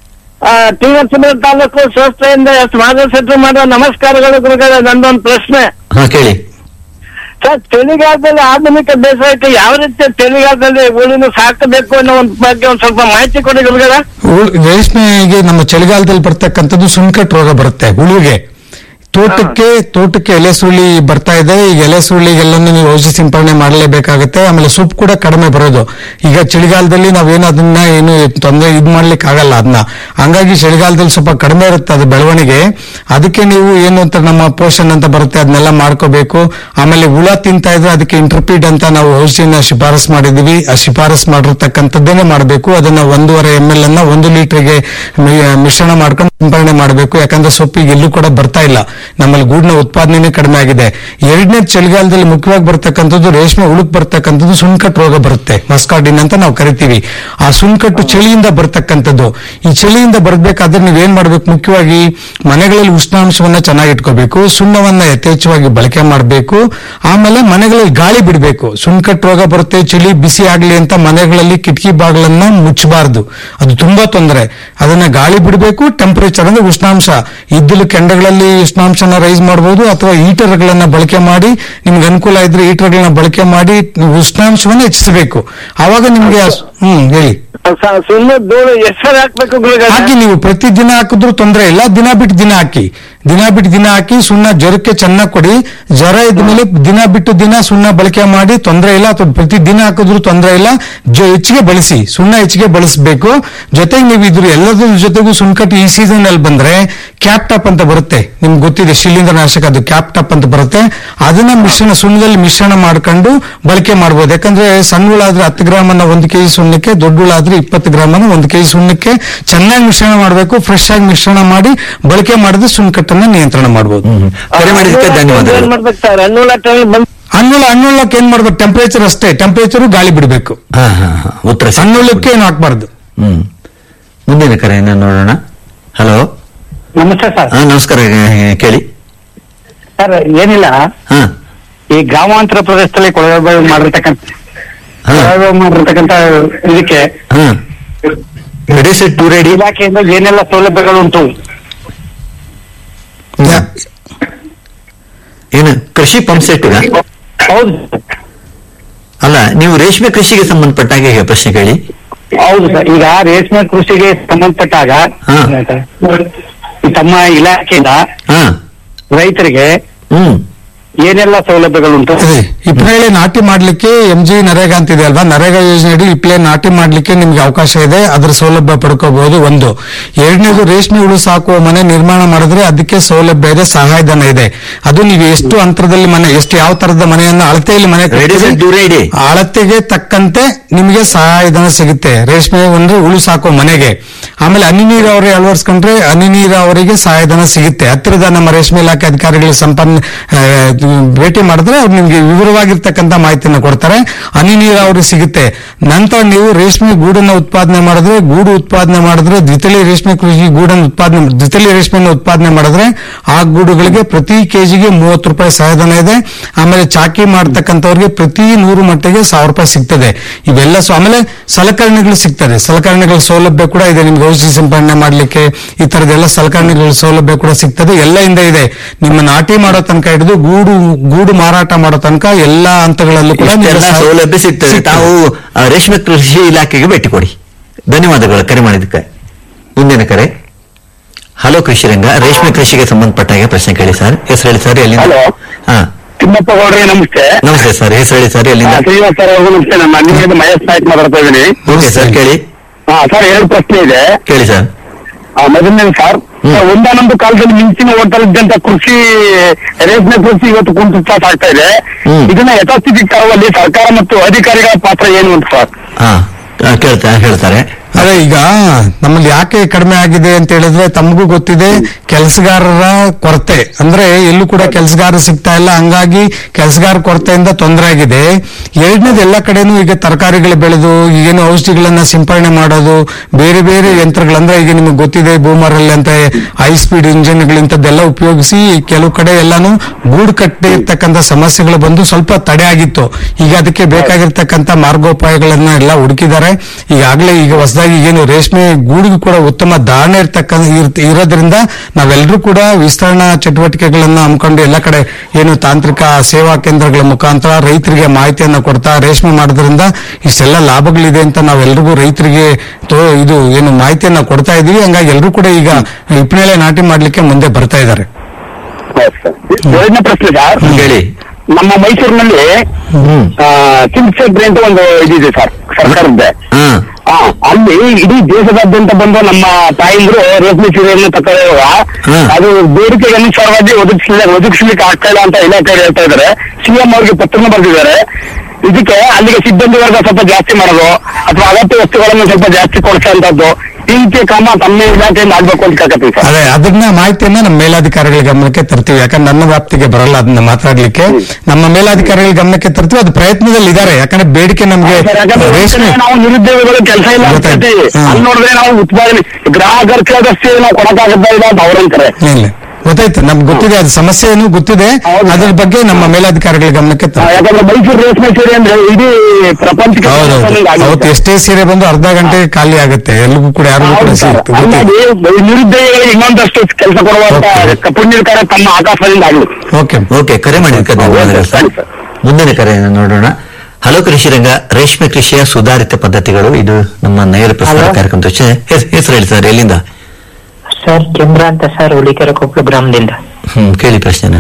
ಟಿ ನರಸೀಪುರ ತಾಲೂಕು ಸಂಸ್ಥೆಯಿಂದ ಎಷ್ಟು ಮಾರ್ಗದರ್ಶನ ಮಾಡುವ ನಮಸ್ಕಾರಗಳು ಗುರುಗಳೇ ನಂದೊಂದು ಪ್ರಶ್ನೆ ಹಾ ಕೇಳಿ ಸರ್ ಚಳಿಗಾಲದಲ್ಲಿ ಆಧುನಿಕ ಬೇಸಾಯಕ್ಕೆ ಯಾವ ರೀತಿ ಚಳಿಗಾಲದಲ್ಲಿ ಉಳಿನ ಸಾಕಬೇಕು ಅನ್ನೋ ಒಂದು ಬಗ್ಗೆ ಒಂದು ಸ್ವಲ್ಪ ಮಾಹಿತಿ ಕೊಡಿ ಗುರುಗಳ ಉಳ್- ರೇಷ್ಮೆಗೆ ನಮ್ಮ ಚಳಿಗಾಲದಲ್ಲಿ ಬರ್ತಕ್ಕಂಥದ್ದು ಸುಣ್ಕಟ್ ರೋಗ ಬರುತ್ತೆ ಹುಳುಗೆ ತೋಟಕ್ಕೆ ತೋಟಕ್ಕೆ ಎಲೆ ಸುರುಳಿ ಬರ್ತಾ ಇದೆ ಈಗ ಎಲೆ ಸುರುಳಿಗೆಲ್ಲನೂ ನೀವು ಔಷಧಿ ಸಿಂಪಡಣೆ ಮಾಡಲೇಬೇಕಾಗುತ್ತೆ ಆಮೇಲೆ ಸೊಪ್ಪು ಕೂಡ ಕಡಿಮೆ ಬರೋದು ಈಗ ಚಳಿಗಾಲದಲ್ಲಿ ನಾವೇನು ಅದನ್ನ ಏನು ತೊಂದರೆ ಇದು ಮಾಡ್ಲಿಕ್ಕೆ ಆಗಲ್ಲ ಅದನ್ನ ಹಂಗಾಗಿ ಚಳಿಗಾಲದಲ್ಲಿ ಸ್ವಲ್ಪ ಕಡಿಮೆ ಇರುತ್ತೆ ಅದು ಬೆಳವಣಿಗೆ ಅದಕ್ಕೆ ನೀವು ಏನು ಅಂತ ನಮ್ಮ ಪೋಷನ್ ಅಂತ ಬರುತ್ತೆ ಅದನ್ನೆಲ್ಲ ಮಾಡ್ಕೋಬೇಕು ಆಮೇಲೆ ಹುಳ ತಿಂತಾ ಇದ್ರೆ ಅದಕ್ಕೆ ಇಂಟರ್ಪೀಡ್ ಅಂತ ನಾವು ಔಷಧಿನ ಶಿಫಾರಸ್ ಮಾಡಿದೀವಿ ಆ ಶಿಫಾರಸ್ ಮಾಡಿರ್ತಕ್ಕಂಥದ್ದೇನೆ ಮಾಡಬೇಕು ಅದನ್ನ ಒಂದೂವರೆ ಎಂ ಎಲ್ ಅನ್ನ ಒಂದು ಲೀಟರ್ಗೆ ಮಿಶ್ರಣ ಮಾಡ್ಕೊಂಡು ಸಿಂಪಡಣೆ ಮಾಡಬೇಕು ಯಾಕಂದ್ರೆ ಸೊಪ್ಪಿಗೆ ಎಲ್ಲೂ ಕೂಡ ಬರ್ತಾ ಇಲ್ಲ ನಮ್ಮಲ್ಲಿ ಗೂಡಿನ ಉತ್ಪಾದನೆ ಕಡಿಮೆ ಆಗಿದೆ ಎರಡನೇ ಚಳಿಗಾಲದಲ್ಲಿ ಮುಖ್ಯವಾಗಿ ಬರ್ತಕ್ಕಂಥದ್ದು ರೇಷ್ಮೆ ಉಳುಕ್ ಬರ್ತಕ್ಕಂಥದ್ದು ಸುಣ್ಕಟ್ ರೋಗ ಬರುತ್ತೆ ಮಸ್ಕಾರ್ಡಿನ್ ಅಂತ ನಾವು ಕರಿತೀವಿ ಆ ಸುಣ್ಕಟ್ಟು ಚಳಿಯಿಂದ ಬರ್ತಕ್ಕಂಥದ್ದು ಈ ಚಳಿಯಿಂದ ಬರ್ಬೇಕಾದ್ರೆ ನೀವೇನ್ ಮಾಡ್ಬೇಕು ಮುಖ್ಯವಾಗಿ ಮನೆಗಳಲ್ಲಿ ಉಷ್ಣಾಂಶವನ್ನ ಚೆನ್ನಾಗಿ ಇಟ್ಕೋಬೇಕು ಸುಣ್ಣವನ್ನ ಯಥೇಚ್ಛವಾಗಿ ಬಳಕೆ ಮಾಡಬೇಕು ಆಮೇಲೆ ಮನೆಗಳಲ್ಲಿ ಗಾಳಿ ಬಿಡಬೇಕು ಸುಣ್ಕಟ್ ರೋಗ ಬರುತ್ತೆ ಚಳಿ ಬಿಸಿ ಆಗ್ಲಿ ಅಂತ ಮನೆಗಳಲ್ಲಿ ಕಿಟಕಿ ಬಾಗಿಲನ್ನ ಮುಚ್ಚಬಾರದು ಅದು ತುಂಬಾ ತೊಂದರೆ ಅದನ್ನ ಗಾಳಿ ಬಿಡಬೇಕು ಟೆಂಪರೇಚರ್ ಅಂದ್ರೆ ಉಷ್ಣಾಂಶ ಇದ್ದಲು ಕೆಂಡಗಳಲ್ಲಿ ಉಷ್ಣಾಂಶನ ರೈಸ್ ಮಾಡಬಹುದು ಅಥವಾ ಹೀಟರ್ಗಳನ್ನ ಬಳಕೆ ಮಾಡಿ ನಿಮ್ಗೆ ಅನುಕೂಲ ಇದ್ರೆ ಹೀಟರ್ಗಳನ್ನ ಬಳಕೆ ಮಾಡಿ ಉಷ್ಣಾಂಶವನ್ನ ಹೆಚ್ಚಿಸಬೇಕು ಆವಾಗ ನಿಮ್ಗೆ ಆ- ಹ್ಮ್ ಹೇಳಿ ಸುಮ್ಮನೆ ಧೂಳು ಎಷ್ಟು ಸಲ ಹಾಕ್ಬೇಕು ಗುರುಗಳ ಹಾಕಿ ನೀವು ಪ್ರತಿ ದಿನ ಹಾಕಿದ್ರು ತೊಂದರೆ ಇಲ್ಲ ದಿನ ಬಿಟ್ಟು ದಿನ ಹಾಕಿ ದಿನ ಬಿಟ್ಟು ದಿನ ಹಾಕಿ ಸುಣ್ಣ ಜ್ವರಕ್ಕೆ ಚೆನ್ನಾಗಿ ಕೊಡಿ ಜ್ವರ ಇದ್ಮೇಲೆ ದಿನ ಬಿಟ್ಟು ದಿನ ಸುಣ್ಣ ಬಳಕೆ ಮಾಡಿ ತೊಂದರೆ ಇಲ್ಲ ಅಥವಾ ಪ್ರತಿ ದಿನ ಹಾಕಿದ್ರು ತೊಂದರೆ ಇಲ್ಲ ಜೊ- ಹೆಚ್ಚಿಗೆ ಬಳಸಿ ಸುಣ್ಣ ಹೆಚ್ಚಿಗೆ ಬಳಸಬೇಕು ಜೊತೆಗೆ ನೀವು ಇದ್ರ ಎಲ್ಲದ್ರ ಜೊತೆಗೂ ಸುಣ್ಕಟ್ಟು ಈ ಸೀಸನ್ ಅಲ್ಲಿ ಬಂದ್ರೆ ಕ್ಯಾಪ್ ಟಾಪ್ ಅಂತ ಬರುತ್ತೆ ನಿಮ್ಗೆ ಗೊತ್ತಿದೆ ಶಿಲೀಂಧ್ರ ನಾಶಕ ಅದು ಕ್ಯಾಪ್ ಟಾಪ್ ಅಂತ ಬರುತ್ತೆ ಅದನ್ನ ಮಿಶ್ರಣ ಸುಣ್ಣದಲ್ಲಿ ಮಿಶ್ರಣ ಮಾಡ್ಕೊಂಡು ಬಳಕೆ ಮಾಡ್ಬೋದು ಯಾಕಂದ್ರೆ ಸಣ್ಣ ಹುಳಾದ್ರೆ ಹತ್ತು ಗ್ರಾಮ್ ಅನ್ನ ಒಂದು ಕೆಜಿ ಸುಣ್ಣಕ್ಕೆ ದೊಡ್ಡ ಹುಳಾದ್ರೆ ಇಪ್ಪತ್ತು ಗ್ರಾಮ್ ಅನ್ನ ಒಂದು ಕೆಜಿ ಸುಣ್ಣಕ್ಕೆ ಚೆನ್ನಾಗಿ ಮಿಶ್ರಣ ಮಾಡಬೇಕು ಫ್ರೆಶ್ ಆಗಿ ಮಿಶ್ರಣ ಮಾಡಿ ಬಳಕೆ ಮಾಡಿದ್ರೆ ಸುಣ್ಕಟ್ಟನ್ನ ನಿಯಂತ್ರಣ ಮಾಡಬಹುದು ಕರೆ ಮಾಡಿದ್ದಕ್ಕೆ ಏನ್ ಧನ್ಯವಾದಗಳು ಮಾಡ್ಬೇಕು ಸರ್ ಹಣ್ಣುಳ ಟೈಮ್ ಬಂದ್ ಹಣ್ಣುಳ ಹಣ್ಣುಳ್ಳಕ್ಕೆ ಏನ್ ಮಾಡ್ಬೇಕು ಟೆಂಪರೇಚರ್ ಅಷ್ಟೇ ಟೆಂಪರೇಚರ್ ಗಾಳಿ ಬಿಡಬೇಕು ಹಾ ಹಾ ಹಾ ಉತ್ತರ ಸಿಕ್ತು. ಹಣ್ಣುಳ್ಳಕ್ಕೆ ಏನು ಹಾಕ್ಬಾರ್ದು ಹ್ಮ್ ಮುಂದಿನ ಕರೆಯನ್ನ ನೋಡೋಣ ಹಲೋ ನಮಸ್ತೆ ಸರ್ ಹಾ ನಮಸ್ಕಾರ ಆ, ಕೇಳಿ ಸರ್ ಏನಿಲ್ಲ ಹಾ ಈ ಗ್ರಾಮಾಂತರ ಪ್ರದೇಶದಲ್ಲಿ ಕೊಳವೆ ಮಾಡಿರ್ತಕ್ಕಂಥ ಹಾ ಕೊಳವೆ ಮಾಡಿರ್ತಕ್ಕಂಥ ಇದಕ್ಕೆ ಹಾ ರೆಡಿ ಸೆಟ್ ಟು ರೆಡಿ ಇಲಾಖೆಯಿಂದ ಏನೆಲ್ಲ ಸೌಲಭ್ಯಗಳು ಉಂಟು ಏನು ಕೃಷಿ ಪಂಪ್ ಸೆಟ್ ಹೌದು ಅಲ್ಲ ನೀವು ರೇಷ್ಮೆ ಕೃಷಿಗೆ ಸಂಬಂಧಪಟ್ಟಾಗ ಹೇಗೆ ಪ್ರಶ್ನೆ ಕೇಳಿ ಹೌದು ಸರ್ ಈಗ ರೇಷ್ಮೆ ಕೃಷಿಗೆ ಸಂಬಂಧಪಟ್ಟಾಗ ಹಾ. ಈ ತಮ್ಮ ಇಲಾಖೆಯಿಂದ ಹಾ ರೈತರಿಗೆ ಹ್ಮ್ ಏನೆಲ್ಲ ಸೌಲಭ್ಯಗಳುಂಟು ಅದೇ ಇಪ್ರೇಳೆ ನಾಟಿ ಮಾಡ್ಲಿಕ್ಕೆ ಎಂ ಜಿ ನರೇಗಾ ಅಂತ ಇದೆ ಅಲ್ವಾ ನರೇಗಾ ಯೋಜನೆಯಡಿ ಇಪ್ಲೆ ನಾಟಿ ಮಾಡ್ಲಿಕ್ಕೆ ನಿಮ್ಗೆ ಅವಕಾಶ ಇದೆ ಅದ್ರ ಸೌಲಭ್ಯ ಪಡ್ಕೋಬಹುದು ಒಂದು ಎರಡನೇದು ರೇಷ್ಮೆ ಹುಳು ಸಾಕುವ ಮನೆ ನಿರ್ಮಾಣ ಮಾಡಿದ್ರೆ ಅದಕ್ಕೆ ಸೌಲಭ್ಯ ಇದೆ ಸಹಾಯಧನ ಇದೆ ಅದು ನೀವು ಎಷ್ಟು ಅಂತರದಲ್ಲಿ ಮನೆ ಎಷ್ಟು ಯಾವ ತರದ ಮನೆಯನ್ನ ಅಳತೆಯಲ್ಲಿ ಮನೆ Ready ಕಟ್ಟಿದ್ರೆ sir, do ready. ಅಳತೆಗೆ ತಕ್ಕಂತೆ ನಿಮಗೆ ಸಹಾಯಧನ ಸಿಗುತ್ತೆ ರೇಷ್ಮೆ ಅಂದ್ರೆ ಹುಳು ಸಾಕೋ ಮನೆಗೆ ಆಮೇಲೆ ಹನಿ ನೀರಾವರಿ ಅಳವಡಿಸ್ಕೊಂಡ್ರೆ ಹನಿ ನೀರಾವರಿಗೆ ಸಹಾಯಧನ ಸಿಗುತ್ತೆ ಹತ್ತಿರದ ನಮ್ಮ ರೇಷ್ಮೆ ಇಲಾಖೆ ಅಧಿಕಾರಿಗಳು ಸಂಪನ್ನ ಆ, ಭೇಟಿ ಮಾಡಿದ್ರೆ ಅವ್ರು ನಿಮ್ಗೆ ವಿವರವಾಗಿರ್ತಕ್ಕಂಥ ಮಾಹಿತಿಯನ್ನು ಕೊಡ್ತಾರೆ ಹನಿ ನೀರಾವರಿ ಸಿಗುತ್ತೆ ನಂತರ ನೀವು ರೇಷ್ಮೆ ಗೂಡನ್ನ ಉತ್ಪಾದನೆ ಮಾಡಿದ್ರೆ ಗೂಡು ಉತ್ಪಾದನೆ ಮಾಡಿದ್ರೆ ದ್ವಿತಳಿ ರೇಷ್ಮೆ ಕೃಷಿ ಗೂಡನ್ನು ಉತ್ಪಾದನೆ ದ್ವಿತಳಿ ರೇಷ್ಮೆಯನ್ನು ಉತ್ಪಾದನೆ ಮಾಡಿದ್ರೆ ಆ ಗೂಡುಗಳಿಗೆ ಪ್ರತಿ ಕೆಜಿಗೆ ಮೂವತ್ತು ರೂಪಾಯಿ ಸಹಾಯಧನ ಇದೆ ಆಮೇಲೆ ಚಾಕಿ ಮಾಡ್ತಕ್ಕಂಥವ್ರಿಗೆ ಪ್ರತಿ ನೂರು ಮಟ್ಟಿಗೆ ಸಾವಿರ ರೂಪಾಯಿ ಸಿಗ್ತದೆ ಇವೆಲ್ಲ ಸೊ ಆಮೇಲೆ ಸಲಕರಣೆಗಳು ಸಿಗ್ತದೆ ಸಲಕರಣೆಗಳ ಸೌಲಭ್ಯ ಕೂಡ ಇದೆ ನಿಮ್ಗೆ ಔಷಧಿ ಸಿಂಪಡಣೆ ಮಾಡ್ಲಿಕ್ಕೆ ಈ ತರದೆಲ್ಲ ಸಲಕರಣೆಗಳ ಸೌಲಭ್ಯ ಕೂಡ ಸಿಗ್ತದೆ ಎಲ್ಲ ಹಿಂದೆ ಇದೆ ನಿಮ್ಮ ನಾಟಿ ಮಾಡೋ ತನಕ ಹಿಡಿದು ಗೂಡು ಗೂಡು ಮಾರಾಟ ಮಾಡೋ ತನಕ ಎಲ್ಲಾ ಹಂತಗಳಲ್ಲೂ ಕೂಡ ನಿಮ್ಗೆ ಇಷ್ಟೆಲ್ಲ ಸಹ- ಸೌಲಭ್ಯ ಸಿಗ್ತದೆ ತಾವು ಆ, ರೇಷ್ಮೆ ಕೃಷಿ ಇಲಾಖೆಗೆ ಭೇಟಿ ಕೊಡಿ ಧನ್ಯವಾದಗಳು ಕರೆ ಮಾಡಿದ್ದಕ್ಕೆ ಮುಂದಿನ ಕರೆ ಹಲೋ ಕೃಷಿ ರಂಗ ರೇಷ್ಮೆ ಕೃಷಿಗೆ ಸಂಬಂಧಪಟ್ಟ ಹಾಗೆ ಪ್ರಶ್ನೆ ಕೇಳಿ ಸರ್ ಹೆಸರು ಹೇಳಿ ಸರ್ ಎಲ್ಲಿಂದ Hello. ಹಾ ತಿಮ್ಮಪ್ಪ ಗೌಡ್ರೆ ನಮಸ್ತೆ ನಮಸ್ತೆ ಸರ್ ಹೆಸರು ಹೇಳಿ ಸರ್ ಎಲ್ಲಿಂದ ಆ, ಶ್ರೀನಿವಾಸ್ ಸರ್ ಅವ್ರಿಗೂ ನಮಸ್ತೆ ನಮ್ಮ ಮನೆಯಿಂದ ಮಹೇಶ್ ನಾಯ್ಕ್ ಮಾತಾಡ್ತಾ ಇದ್ದೀನಿ ಓಕೆ ಸರ್ ಕೇಳಿ ಹಾ ಸರ್ ಎರಡು ಪ್ರಶ್ನೆ ಇದೆ ಕೇಳಿ ಸರ್ ಆ, ಮೊದಲನೇದು ಸರ್ ಹ್ಮ್. ಸರ್, ಒಂದಾನೊಂದು ಕಾಲದಲ್ಲಿ ಮಿಂಚಿನ ಹೋಟೆಲ್ದಂತ ಕೃಷಿ ರೇಷ್ಮೆ ಕೃಷಿ ಇವತ್ತು ಕುಂಟುತ್ತಾ ಸಾಗ್ತಾ ಇದೆ ಹ್ಮ್. ಇದನ್ನ ಯಥಾಸ್ಥಿತಿಗೆ ತರುವಲ್ಲಿ ಸರ್ಕಾರ ಮತ್ತು ಅಧಿಕಾರಿಗಳ ಪಾತ್ರ ಏನು ಅಂತ ಸರ್ ಹಾ ಆ, ಕೇಳ್ತಾ ಹೇಳ್ತಾರೆ ಅದೇ ಈಗ ನಮ್ಮಲ್ಲಿ ಯಾಕೆ ಕಡಿಮೆ ಆಗಿದೆ ಅಂತ ಹೇಳಿದ್ರೆ ತಮಗೂ ಗೊತ್ತಿದೆ ಕೆಲಸಗಾರರ ಕೊರತೆ ಅಂದ್ರೆ ಎಲ್ಲೂ ಕೂಡ ಕೆಲಸಗಾರ ಸಿಗ್ತಾ ಇಲ್ಲ ಹಂಗಾಗಿ ಕೆಲಸಗಾರ ಕೊರತೆಯಿಂದ ತೊಂದರೆ ಆಗಿದೆ ಎರಡನೇದು ಎಲ್ಲ ಕಡೆನೂ ಈಗ ತರಕಾರಿಗಳು ಬೆಳೆದು ಈಗೇನು ಔಷಧಿಗಳನ್ನ ಸಿಂಪರಣೆ ಮಾಡೋದು ಬೇರೆ ಬೇರೆ ಯಂತ್ರಗಳಂದ್ರೆ ಈಗ ನಿಮಗೆ ಗೊತ್ತಿದೆ ಬೂಮರಲ್ಲಿ ಅಂತ ಹೈ ಸ್ಪೀಡ್ ಇಂಜಿನ್ಗಳಿಂತದ್ದೆಲ್ಲ ಉಪಯೋಗಿಸಿ ಕೆಲವು ಕಡೆ ಎಲ್ಲಾನು ಗೂಡು ಕಟ್ಟಿ ಇರ್ತಕ್ಕಂಥ ಸಮಸ್ಯೆಗಳು ಬಂದು ಸ್ವಲ್ಪ ತಡೆ ಆಗಿತ್ತು ಈಗ ಅದಕ್ಕೆ ಬೇಕಾಗಿರ್ತಕ್ಕಂಥ ಮಾರ್ಗೋಪಾಯಗಳನ್ನ ಎಲ್ಲ ಹುಡುಕಿದ್ದಾರೆ ಈಗಾಗಲೇ ಈಗ ಹೊಸದಾಗಿ ಏನು ರೇಷ್ಮೆ ಗೂಡಿಗೂ ಕೂಡ ಉತ್ತಮ ಧಾರಣೆ ಇರ್ತಕ್ಕಂಥ ಇರ್ತ- ಇರೋದ್ರಿಂದ ನಾವೆಲ್ಲರೂ ಕೂಡ ವಿಸ್ತರಣಾ ಚಟುವಟಿಕೆಗಳನ್ನ ಹಮ್ಮಿಕೊಂಡು ಎಲ್ಲ ಕಡೆ ಏನು ತಾಂತ್ರಿಕ ಸೇವಾ ಕೇಂದ್ರಗಳ ಮುಖಾಂತರ ರೈತರಿಗೆ ಮಾಹಿತಿಯನ್ನ ಕೊಡ್ತಾ ರೇಷ್ಮೆ ಮಾಡೋದ್ರಿಂದ ಇಷ್ಟೆಲ್ಲ ಲಾಭಗಳಿದೆ ಅಂತ ನಾವೆಲ್ಲರಿಗೂ ರೈತರಿಗೆ ತೋ ಇದು ಏನು ಮಾಹಿತಿಯನ್ನ ಕೊಡ್ತಾ ಇದೀವಿ ಹಂಗಾಗಿ ಎಲ್ಲರೂ ಕೂಡ ಈಗ ಇಪ್ಪನೇಳೆ ನಾಟಿ ಮಾಡ್ಲಿಕ್ಕೆ ಮುಂದೆ ಬರ್ತಾ ಇದ್ದಾರೆ ಎರಡನೇ ಪ್ರಶ್ನೆ ಸರ್ ಹೇಳಿ ನಮ್ಮ ಮೈಸೂರಿನಲ್ಲಿ ಹ್ಮ್ ಸಿಲ್ಕ್ ಫ್ಯಾಕ್ಟ್ರಿ ಅಂತ ಒಂದು ಇದಿದೆ ಸರ್ ಸರ್ಕಾರದ್ದೇ ಹಾ ಆ, ಅಲ್ಲಿ ಇಡೀ ದೇಶದಾದ್ಯಂತ ಬಂದು ನಮ್ಮ ತಾಯಿಂದ್ರು ರೇಷ್ಮೆ ಸೀರೆಯನ್ನು ತಕೊಳ್ಳುವಾಗ ಹ್ಮ್. ಅದು ಬೇಡಿಕೆಗೆ ಅನುಸಾರವಾಗಿ ಒದಗಿಸಲಿ ಒದಗಿಸ್ಲಿಕ್ಕೆ ಆಗ್ತಾ ಇಲ್ಲ ಅಂತ ಇಲಾಖೆಯವರು ಹೇಳ್ತಾ ಇದ್ದಾರೆ ಸಿಎಂ ಅವರಿಗೆ ಪತ್ರನ ಬರೆದಿದ್ದಾರೆ ಇದಕ್ಕೆ ಅಲ್ಲಿಗೆ ಸಿಬ್ಬಂದಿ ವರ್ಗ ಸ್ವಲ್ಪ ಜಾಸ್ತಿ ಮಾಡೋದು ಅಥವಾ ಅಗತ್ಯ ವಸ್ತುಗಳನ್ನು ಸ್ವಲ್ಪ ಜಾಸ್ತಿ ಕೊಡಿಸುವಂತದ್ದು ಈ ರೀತಿಯ ಕ್ರಮ ತಮ್ಮ ಇಲಾಖೆಯಿಂದ ಆಗ್ಬೇಕು ಅಂತ ಕೇಳ್ಕತ್ತೀವಿ ಸರ್ ಅದೇ ಅದನ್ನ ಮಾಹಿತಿಯನ್ನ ನಮ್ಮ ಮೇಲಾಧಿಕಾರಿಗಳ ಗಮನಕ್ಕೆ ತರ್ತೀವಿ ಯಾಕಂದ್ರೆ ನನ್ನ ವ್ಯಾಪ್ತಿಗೆ ಬರಲ್ಲ ಅದನ್ನ ಮಾತಾಡ್ಲಿಕ್ಕೆ ನಮ್ಮ ಮೇಲಾಧಿಕಾರಿಗಳ ಗಮನಕ್ಕೆ ತರ್ತೀವಿ ಅದು ಪ್ರಯತ್ನದಲ್ಲಿ ಇದ್ದಾರೆ ಯಾಕಂದ್ರೆ ಬೇಡಿಕೆ ನಮ್ಗೆ ಸರ್, ಯಾಕಂದ್ರೆ ಒಂದ್ ರೇಷ್ಮೆ ಕಡೆ ನಾವು ನಿರುದ್ಯೋಗಿಗಳು ಕೆಲಸ ಇಲ್ಲ ಅಂತ ಗೊತ್ತಾಯ್ತು. ಹೇಳ್ತೀವಿ ಹ್ಮ್. ಅಲ್ಲಿ ನೋಡಿದ್ರೆ ನಾವು ಉತ್ಪಾದನೆ ಗ್ರಾಹಕರ ಕೇಳಿದಷ್ಟೇ ನಾವು ಕೊಡಕ್ಕಾಗತ್ತಾ ಇಲ್ಲ ಅಂತ ಅವ್ರಂತಾರೆ ಇಲ್ಲ ಗೊತ್ತಾಯ್ತು ನಮ್ಗೆ ಗೊತ್ತಿದೆ ಅದು ಸಮಸ್ಯೆ ಏನು ಗೊತ್ತಿದೆ ಹೌದು. ಅದ್ರ ಬಗ್ಗೆ ನಮ್ಮ ಮೇಲಾಧಿಕಾರಿಗಳ ಗಮನಕ್ಕೆ ಆ, ತರ್ತೀವಿ ಯಾಕಂದ್ರೆ ಮೈಸೂರು ರೇಷ್ಮೆ ಸೀರೆ ಅಂದ್ರೆ ಇಡೀ ಪ್ರಪಂಚಕ್ಕೆ ಹೌದೌದು ಆಗುತ್ತೆ. ಅವತ್ತು ಎಷ್ಟೇ ಸೀರೆ ಬಂದು ಅರ್ಧ ಗಂಟೆ ಖಾಲಿ ಆಗುತ್ತೆ ಎಲ್ರಿಗೂ ಕೂಡ ಯಾರಿಗೂ ಕೂಡ ಹೌದು ಸರ್. ಸಿಗುತ್ತೆ ಗೊತ್ತಿದೆ ಹಂಗಾಗಿ ನಿರುದ್ಯೋಗಿಗಳಿಗೆ ಇನ್ನೊಂದಷ್ಟು ಕೆಲಸ ಕೊಡುವಂತ Okay. ಪುಣ್ಯದ ಕಾರ್ಯ ತಮ್ಮ ಆಕಾಶದಿಂದ ಆಗಲಿ ಓಕೆ ಓಕೆ ಕರೆ ಮಾಡಿದ್ದಕ್ಕೆ ಧನ್ಯವಾದಗಳು ಸರ್ ಸರಿ, ಸರ್. ಮುಂದಿನ ಕರೆಯನ್ನು ನೋಡೋಣ ಹಲೋ ಕೃಷಿ ರಂಗ ರೇಷ್ಮೆ ಕೃಷಿಯ ಸುಧಾರಿತ ಪದ್ಧತಿಗಳು ಇದು ನಮ್ಮ ನೇರ ಪ್ರಸಾರ Hello. ಕಾರ್ಯಕ್ರಮದ ವಿಷಯ. ಹೆಸ್- ಹೆಸರು ಹೇಳಿ ಸರ್ ಎಲ್ಲಿಂದ ಸರ್ ಚಂದ್ರ ಅಂತ ಸರ್ ಹುಲಿಕೆರೆ ಕೊಪ್ಪಳ ಗ್ರಾಮದಿಂದ ಹ್ಮ್ ಕೇಳಿ ಪ್ರಶ್ನೆನ